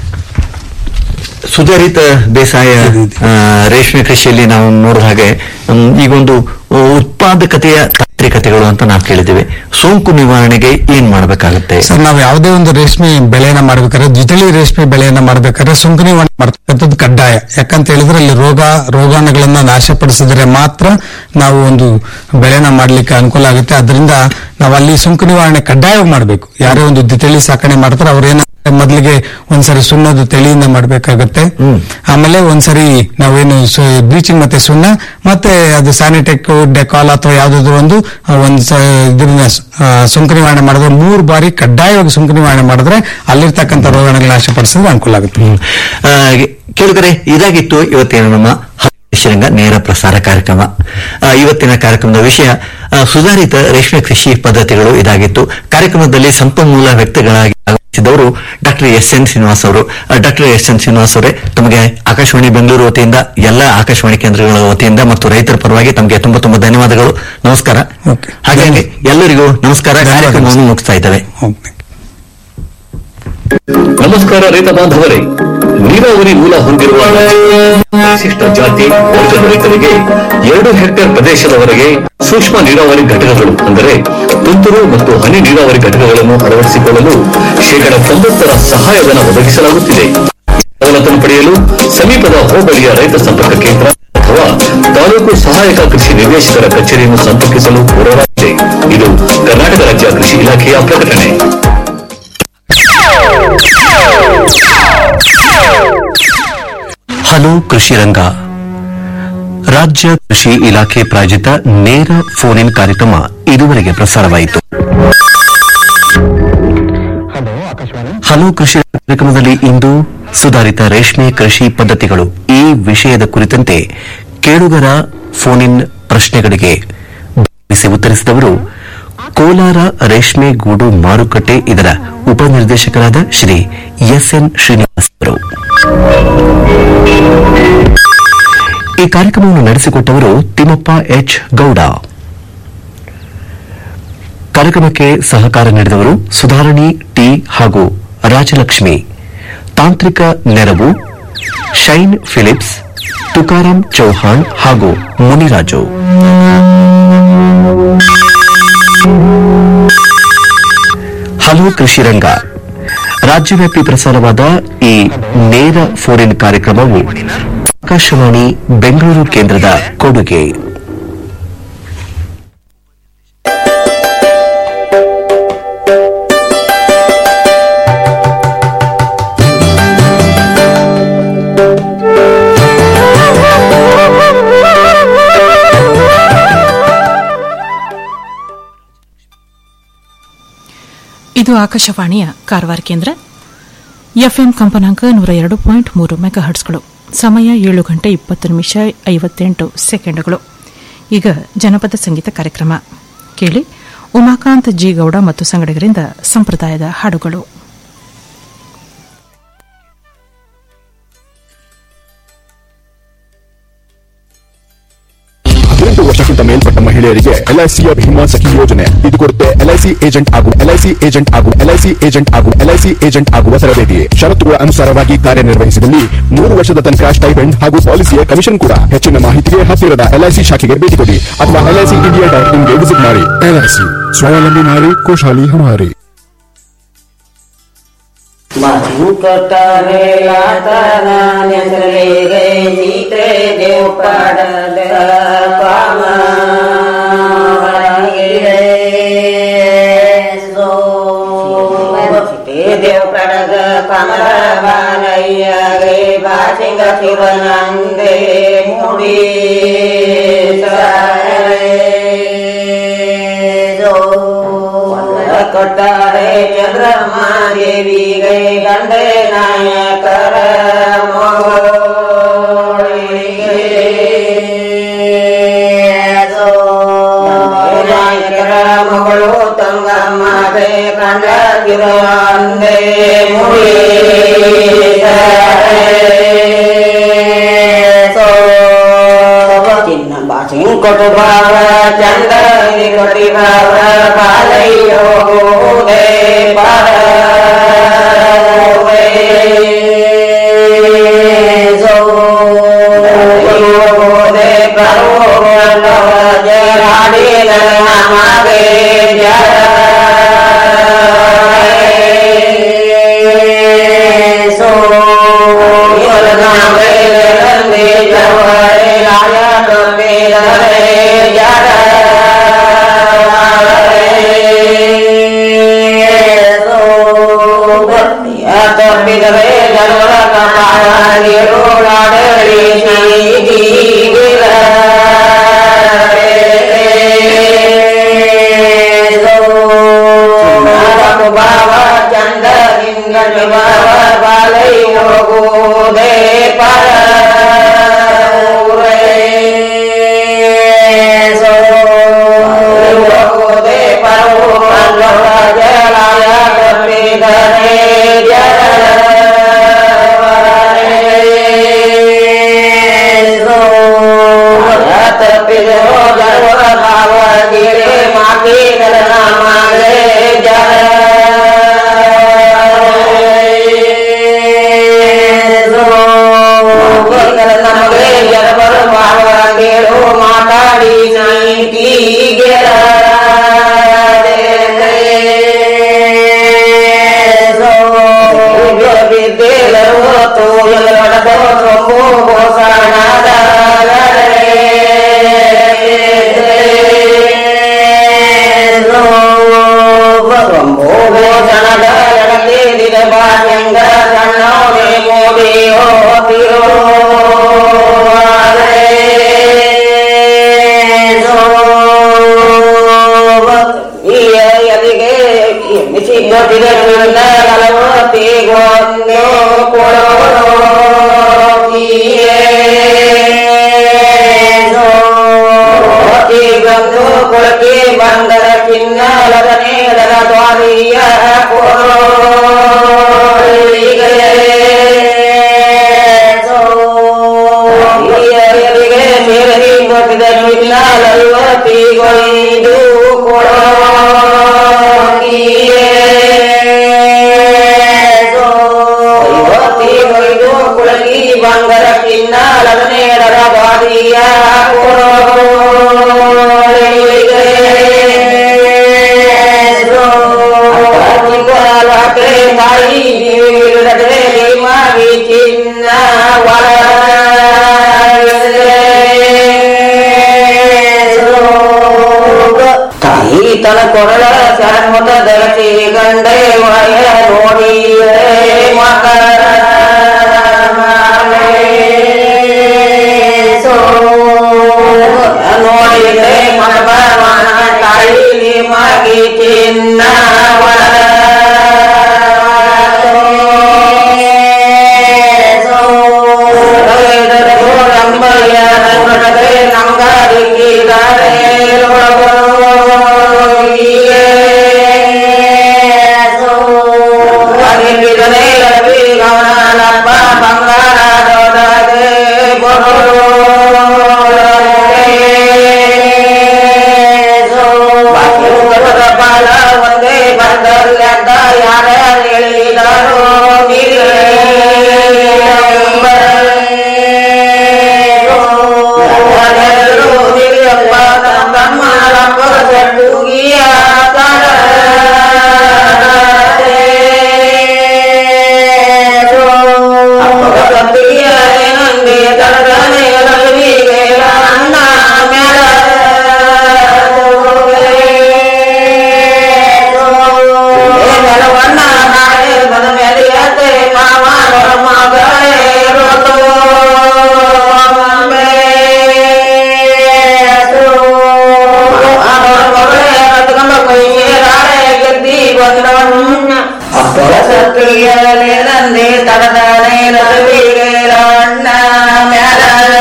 ಸುಧಾರಿತ ಬೇಸಾಯ ಆ, ರೇಷ್ಮೆ ಕೃಷಿಯಲ್ಲಿ ನಾವು ನೋಡಿದ ಹಾಗೆ ಹ್ಮ್, ಈಗೊಂದು ಉತ್ಪಾದಕತೆಯ ತಾಂತ್ರಿಕತೆಗಳು ಅಂತ ನಾವು ಕೇಳಿದ್ದೇವೆ ಸೋಂಕು ನಿವಾರಣೆಗೆ ಏನ್ ಮಾಡಬೇಕಾಗುತ್ತೆ ಸರ್ ನಾವು ಯಾವುದೇ ಒಂದು ರೇಷ್ಮೆ ಬೆಳೆಯನ್ನ ಮಾಡ್ಬೇಕಾದ್ರೆ ದ್ವಿತಳಿ ರೇಷ್ಮೆ ಬೆಳೆಯನ್ನ ಮಾಡ್ಬೇಕಾದ್ರೆ ಸುಂಕ ನಿವಾರಣೆ ಮಾಡ್ತಕ್ಕಂಥದ್ದು ಕಡ್ಡಾಯ ಯಾಕಂತ ಹೇಳಿದ್ರೆ ಅಲ್ಲಿ ರೋಗ ರೋಗಾಣುಗಳನ್ನ ನಾಶಪಡಿಸಿದ್ರೆ ಮಾತ್ರ ನಾವು ಒಂದು ಬೆಳೆನ ಮಾಡ್ಲಿಕ್ಕೆ ಅನುಕೂಲ ಆಗುತ್ತೆ ಅದರಿಂದ ನಾವು ಅಲ್ಲಿ ಸುಂಕ ನಿವಾರಣೆ ಕಡ್ಡಾಯವಾಗಿ ಮಾಡಬೇಕು ಯಾರೇ ಒಂದು ದ್ವಿತಳಿ ಸಾಕಣೆ ಮಾಡ್ತಾರೆ ಅವ್ರೇನ ಮೊದಲಿಗೆ ಒಂದ್ಸರಿ ಸುಣ್ಣದ ತಿಳಿಯಿಂದ ಮಾಡ್ಬೇಕಾಗತ್ತೆ ಹ್ಮ್. ಆಮೇಲೆ ಒಂದ್ಸರಿ ನಾವೇನು ಬ್ಲೀಚಿಂಗ್ ಮತ್ತೆ ಸುಣ್ಣ ಮತ್ತೆ ಅದು ಸ್ಯಾನಿಟೆಕ್ ಡೆಕಾಲ್ ಅಥವಾ ಯಾವ್ದಾದ್ರು ಒಂದು ಆ, ಒಂದ್ ಸ- ಇದನ್ನ ಆ, ಸುಂಕ ನಿವಾರಣೆ ಮಾಡಿದ್ರೆ ಮೂರು ಬಾರಿ ಕಡ್ಡಾಯವಾಗಿ ಸುಂಕ ನಿವಾರಣೆ ಮಾಡಿದ್ರೆ ಅಲ್ಲಿರ್ತಕ್ಕಂಥ ರೋಗಗಳನ್ನ ನಾಶಪಡಿಸಿದ್ರೆ ಅನುಕೂಲ ಆಗುತ್ತೆ ಹ್ಮ್. ಆ, ಕೇಳಿದರೆ ಇದಾಗಿತ್ತು ಇವತ್ತಿನ ನಮ್ಮ ಶ್ರೀರಂಗ ನೇರ ಪ್ರಸಾರ ಕಾರ್ಯಕ್ರಮ ಆ, ಇವತ್ತಿನ ಕಾರ್ಯಕ್ರಮದ ವಿಷಯ ಆ, ಸುಧಾರಿತ ರೇಷ್ಮೆ ಕೃಷಿ ಪದ್ಧತಿಗಳು ಇದಾಗಿತ್ತು ಕಾರ್ಯಕ್ರಮದಲ್ಲಿ ಸಂಪನ್ಮೂಲ ವ್ಯಕ್ತಿಗಳಾಗಿ ಆಗಮಿಸಿದವರು ಡಾಕ್ಟರ್ ಎಸ್ ಎನ್ ಶ್ರೀನಿವಾಸ್ ಅವರು ಡಾಕ್ಟರ್ ಎಸ್ ಎನ್ ಶ್ರೀನಿವಾಸ್ ಅವರೇ ತಮಗೆ ಆಕಾಶವಾಣಿ ಬೆಂಗಳೂರು ವತಿಯಿಂದ ಎಲ್ಲ ಆಕಾಶವಾಣಿ ಕೇಂದ್ರಗಳ ವತಿಯಿಂದ ಮತ್ತು ರೈತರ ಪರವಾಗಿ ತಮಗೆ ತುಂಬಾ ತುಂಬಾ ಧನ್ಯವಾದಗಳು ನಮಸ್ಕಾರ Okay. ಹಾಗಾಗಿ ಎಲ್ಲರಿಗೂ ನಮಸ್ಕಾರ ಕಾರ್ಯಕ್ರಮವನ್ನು ಮುಗಿಸ್ತಾ ಇದ್ದೇವೆ ಓಕೆ ನಮಸ್ಕಾರ ರೈತ ಬಾಂಧವರೇ ನೀರಾವರಿ ಮೂಲ ಹೊಂದಿರುವ ವಿಶಿಷ್ಟ ಜಾತಿ ವರ್ಗದ ರೈತರಿಗೆ ಎರಡು ಹೆಕ್ಟೇರ್ ಪ್ರದೇಶದವರೆಗೆ ಸೂಕ್ಷ್ಮ ನೀರಾವರಿ ಘಟಕಗಳು ಅಂದರೆ ತುಂತುರು ಮತ್ತು ಹನಿ ನೀರಾವರಿ ಘಟಕಗಳನ್ನು ಅಳವಡಿಸಿಕೊಳ್ಳಲು ಶೇಕಡ ತೊಂಬತ್ತರ ಸಹಾಯಧನ ಒದಗಿಸಲಾಗುತ್ತಿದೆ ಸವಲತ್ತನ್ನು ಪಡೆಯಲು ಸಮೀಪದ ಹೋಬಳಿಯ ರೈತ ಸಂಪರ್ಕ ಕೇಂದ್ರ ಅಥವಾ ತಾಲೂಕು ಸಹಾಯಕ ಕೃಷಿ ನಿರ್ದೇಶಕರ ಕಚೇರಿಯನ್ನು ಸಂಪರ್ಕಿಸಲು ಕೋರಲಾಗಿದೆ ಇದು ಕರ್ನಾಟಕ ರಾಜ್ಯ ಕೃಷಿ ಇಲಾಖೆಯ ಪ್ರಕಟಣೆ ಹಲೋ ಕೃಷಿ ರಂಗ ರಾಜ್ಯ ಕೃಷಿ ಇಲಾಖೆ ಪ್ರಾಯೋಜಿತ ನೇರ ಫೋನ್ ಇನ್ ಕಾರ್ಯಕ್ರಮ ಇದುವರೆಗೆ ಪ್ರಸಾರವಾಯಿತು ಹಲೋ ಕೃಷಿ ಕಾರ್ಯಕ್ರಮದಲ್ಲಿ ಇಂದು ಸುಧಾರಿತ ರೇಷ್ಮೆ ಕೃಷಿ ಪದ್ಧತಿಗಳು ಈ ವಿಷಯದ ಕುರಿತಂತೆ ಕೇಳುಗರ ಫೋನ್ ಇನ್ ಪ್ರಶ್ನೆಗಳಿಗೆ ಭಾಗವಹಿಸಿ ಉತ್ತರಿಸಿದವರು ಕೋಲಾರ ರೇಷ್ಮೆ ಗೂಡು ಮಾರುಕಟ್ಟೆ ಇದರ ಉಪನಿರ್ದೇಶಕರಾದ ಶ್ರೀ ಎಸ್ಎನ್ ಶ್ರೀನಿವಾಸ್ ಅವರು ಈ ಕಾರ್ಯಕ್ರಮವನ್ನು ನಡೆಸಿಕೊಟ್ಟವರು ತಿಮ್ಮಪ್ಪ ಎಚ್ ಗೌಡ ಕಾರ್ಯಕ್ರಮಕ್ಕೆ ಸಹಕಾರ ನೀಡಿದವರು ಸುಧಾರಣಿ ಟಿ ಹಾಗೂ ರಾಜಲಕ್ಷ್ಮಿ ತಾಂತ್ರಿಕ ನೆರವು ಶೈನ್ ಫಿಲಿಪ್ಸ್ ತುಕಾರಾಂ ಚೌಹಾಣ್ ಹಾಗೂ ಮುನಿರಾಜು ಹಲೋ ಕೃಷಿ ರಂಗ ರಾಜ್ಯವ್ಯಾಪಿ ಪ್ರಸಾರವಾದ ಈ ನೇರ ಫೋನ್ ಇನ್ ಕಾರ್ಯಕ್ರಮವು ಆಕಾಶವಾಣಿ ಬೆಂಗಳೂರು ಕೇಂದ್ರದ ಕೊಡುಗೆ ಇದು ಆಕಾಶವಾಣಿಯ ಕಾರವಾರ ಕೇಂದ್ರ ಎಫ್ಎಂ ಕಂಪನಾಂಕ ನೂರ ಎರಡು ಪಾಯಿಂಟ್ ಮೂರು ಮೆಗಾ ಹರ್ಟ್ಸ್ಗಳು ಸಮಯ ಏಳು ಗಂಟೆ ಇಪ್ಪತ್ತು ನಿಮಿಷ ಐವತ್ತೆಂಟು ಸೆಕೆಂಡ್ಗಳು ಈಗ ಜನಪದ ಸಂಗೀತ ಕಾರ್ಯಕ್ರಮ ಕೇಳಿ ಉಮಾಕಾಂತ್ ಜಿ ಗೌಡ ಮತ್ತು ಸಂಗಡಿಗರಿಂದ ಸಂಪ್ರದಾಯದ ಹಾಡುಗಳು ಹದಿನೆಂಟು ವರ್ಷಕ್ಕಿಂತ ಮೇಲ್ಪಟ್ಟ ಮಹಿಳೆಯರಿಗೆ ಎಲ್ಐಸಿಯ ಭೀಮಾ ಸಖಿ ಯೋಜನೆ ಇದು ಕೊಡುತ್ತೆ ಎಲ್ಐಸಿ ಏಜೆಂಟ್ ಹಾಗೂ ಎಲ್ಐಸಿ ಏಜೆಂಟ್ ಹಾಗೂ ಎಲ್ಐಸಿ ಏಜೆಂಟ್ ಹಾಗೂ ಎಲ್ಐಸಿ ಏಜೆಂಟ್ ಆಗುವ ತರಬೇತಿ ಷರತ್ತುಗಳ ಅನುಸಾರವಾಗಿ ಕಾರ್ಯನಿರ್ವಹಿಸಿದಲ್ಲಿ ಮೂರು ವರ್ಷದ ತನಕ ಸ್ಟೈಪೆಂಡ್ ಹಾಗೂ ಪಾಲಿಸಿಯ ಕಮಿಷನ್ ಕೂಡ ಹೆಚ್ಚಿನ ಮಾಹಿತಿಗೆ ಹತ್ತಿರದ ಎಲ್ಐಸಿ ಶಾಖೆಗೆ ಭೇಟಿ ಕೊಡಿ ಅಥವಾ ಎಲ್ಐಸಿ ಇಂಡಿಯಾ ಡಾಟ್ ಇನ್ಗೆ ವಿಸಿಟ್ ಮಾಡಿ ಎಲ್ಐಸಿ ಸ್ವಾವಲಂಬಿ ನಾರಿ ಖುಷಹಾಲಿ ಹಮಾರಿ ಕಟ್ಟರೆ ಆತನ ನೆಸರಿಗೆ ನೀತ್ರೆ ದೇವ್ ಪಾಡದ ಕಾಮ ದೇವ್ ಪಡದ ಕಮಲ ಬಾಲಯ್ಯಗೆ ಬಾಸಿಂಗ ಶಿವನಂದೇ ಮುಡಿ ಕೊಟ್ಟಾರೆ ಚಂದ್ರಮ ದೇವಿಗೆ ಗಂಡೆ ನಾಯಕರ ನಾಯಕರ ಮಗಳು ತಂಗಮ್ಮಗೆ ಕಂಡಗಿರ ಅಂದೆ ಮುಡಿ ಚಿನ್ನ ಬಾಸಿಂಗ್ ಕೊಟ್ಟು ಬಾವ ಚಂದ ಕೊಟ್ಟಿ ಬಾವ ಬಾಲಯ್ಯೋ ದೇ ಪಾರ ತಪ್ಪಿದರೆ ಜನರ ಕಪಾಳಿರುಳಾಡಳಿ ಬಾವ ಚಂದದಿಂದ ಬಾವ ಬಾಲೈ ಹೋಗುವುದೇ ಪರ ಹೋಗುವುದೇ ಪರವು ಅಲ್ಲವ ಜಲಾಯ ತಪ್ಪಿದರೆ ತಪ್ಪಿದರೋ ಗರ್ವ ಭಾವಗಿರಿ ಮಾತಿಗಳ ನಾಮಗಳೇ ನಮಗೆ ಜನಪರ ಭಾವ ಕೇಳು ಮಾತಾಡಿ ನೀತಿಗೆ ಬಿದ್ದೇಲರು ತೋಯಲ ದೊಡ್ಡಿದ ಗಲವತಿಗೊಂದು ಬಂದು ಕೊಳಕೆ ಬಂದರ ಕಿನ್ನಲದ ನೇದರ ದ್ವಾರಿಯ ಹಿರಿಯರಿಗೆ ಸೇರಿ ಗೊತ್ತಿದ ಕಿನ್ನಲೈವತಿಗೊಯ್ದು ಐವತ್ತಿಗೊಯ್ದು ಕುಳಗಿ ಬಂದರ ಕಿನ್ನಲದ ನೇದರ ದ್ವಾರಿಯ ತಾಯಿ ನೀಡದೆ ಮಾಗಿ ಚಿನ್ನ ತಾಯಿ ತನ ಕೊರಳ ಶಾಶ್ವತ ದಳಸಿ ಗಂಡೆ ವಯ ನೋಡಿ ಮಕರ ನೋಡಿದೆ ಮನಬರವನ ತಾಯಿ ನಿಮಗೆ ಚಿನ್ನ ಒಂದೇ ಬಂದಲ್ಲೆದ್ದ ಯಾರ ಹೇಳಿದರು ನಂದಿ ತಡದಾನೆ ನಡುವಿಗೆರಣ್ಣ ಮ್ಯಾಲ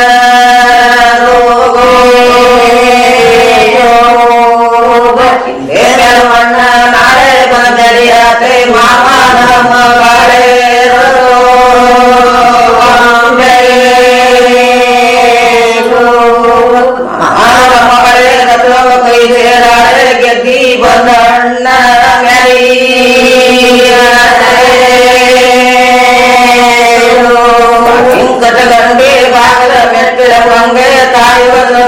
ಮೇಲವಣ್ಣ ನಾಳೆ ಬಂದರಿಯಾತೆ ಮಾಮ ನಮ್ಮ ಬಾಳೆ ಮಗಳೇ ಕೈ ಸೇರಾಳೆ ಗೆದ್ದಿ ಬಂದಣ್ಣ ವೆಂಕಟ ಗಂಡಿ ಬಾಗಲ ಮೆಟ್ಟಿಲ ಮಂಗೆ ತಾಯಿ ಬಂದ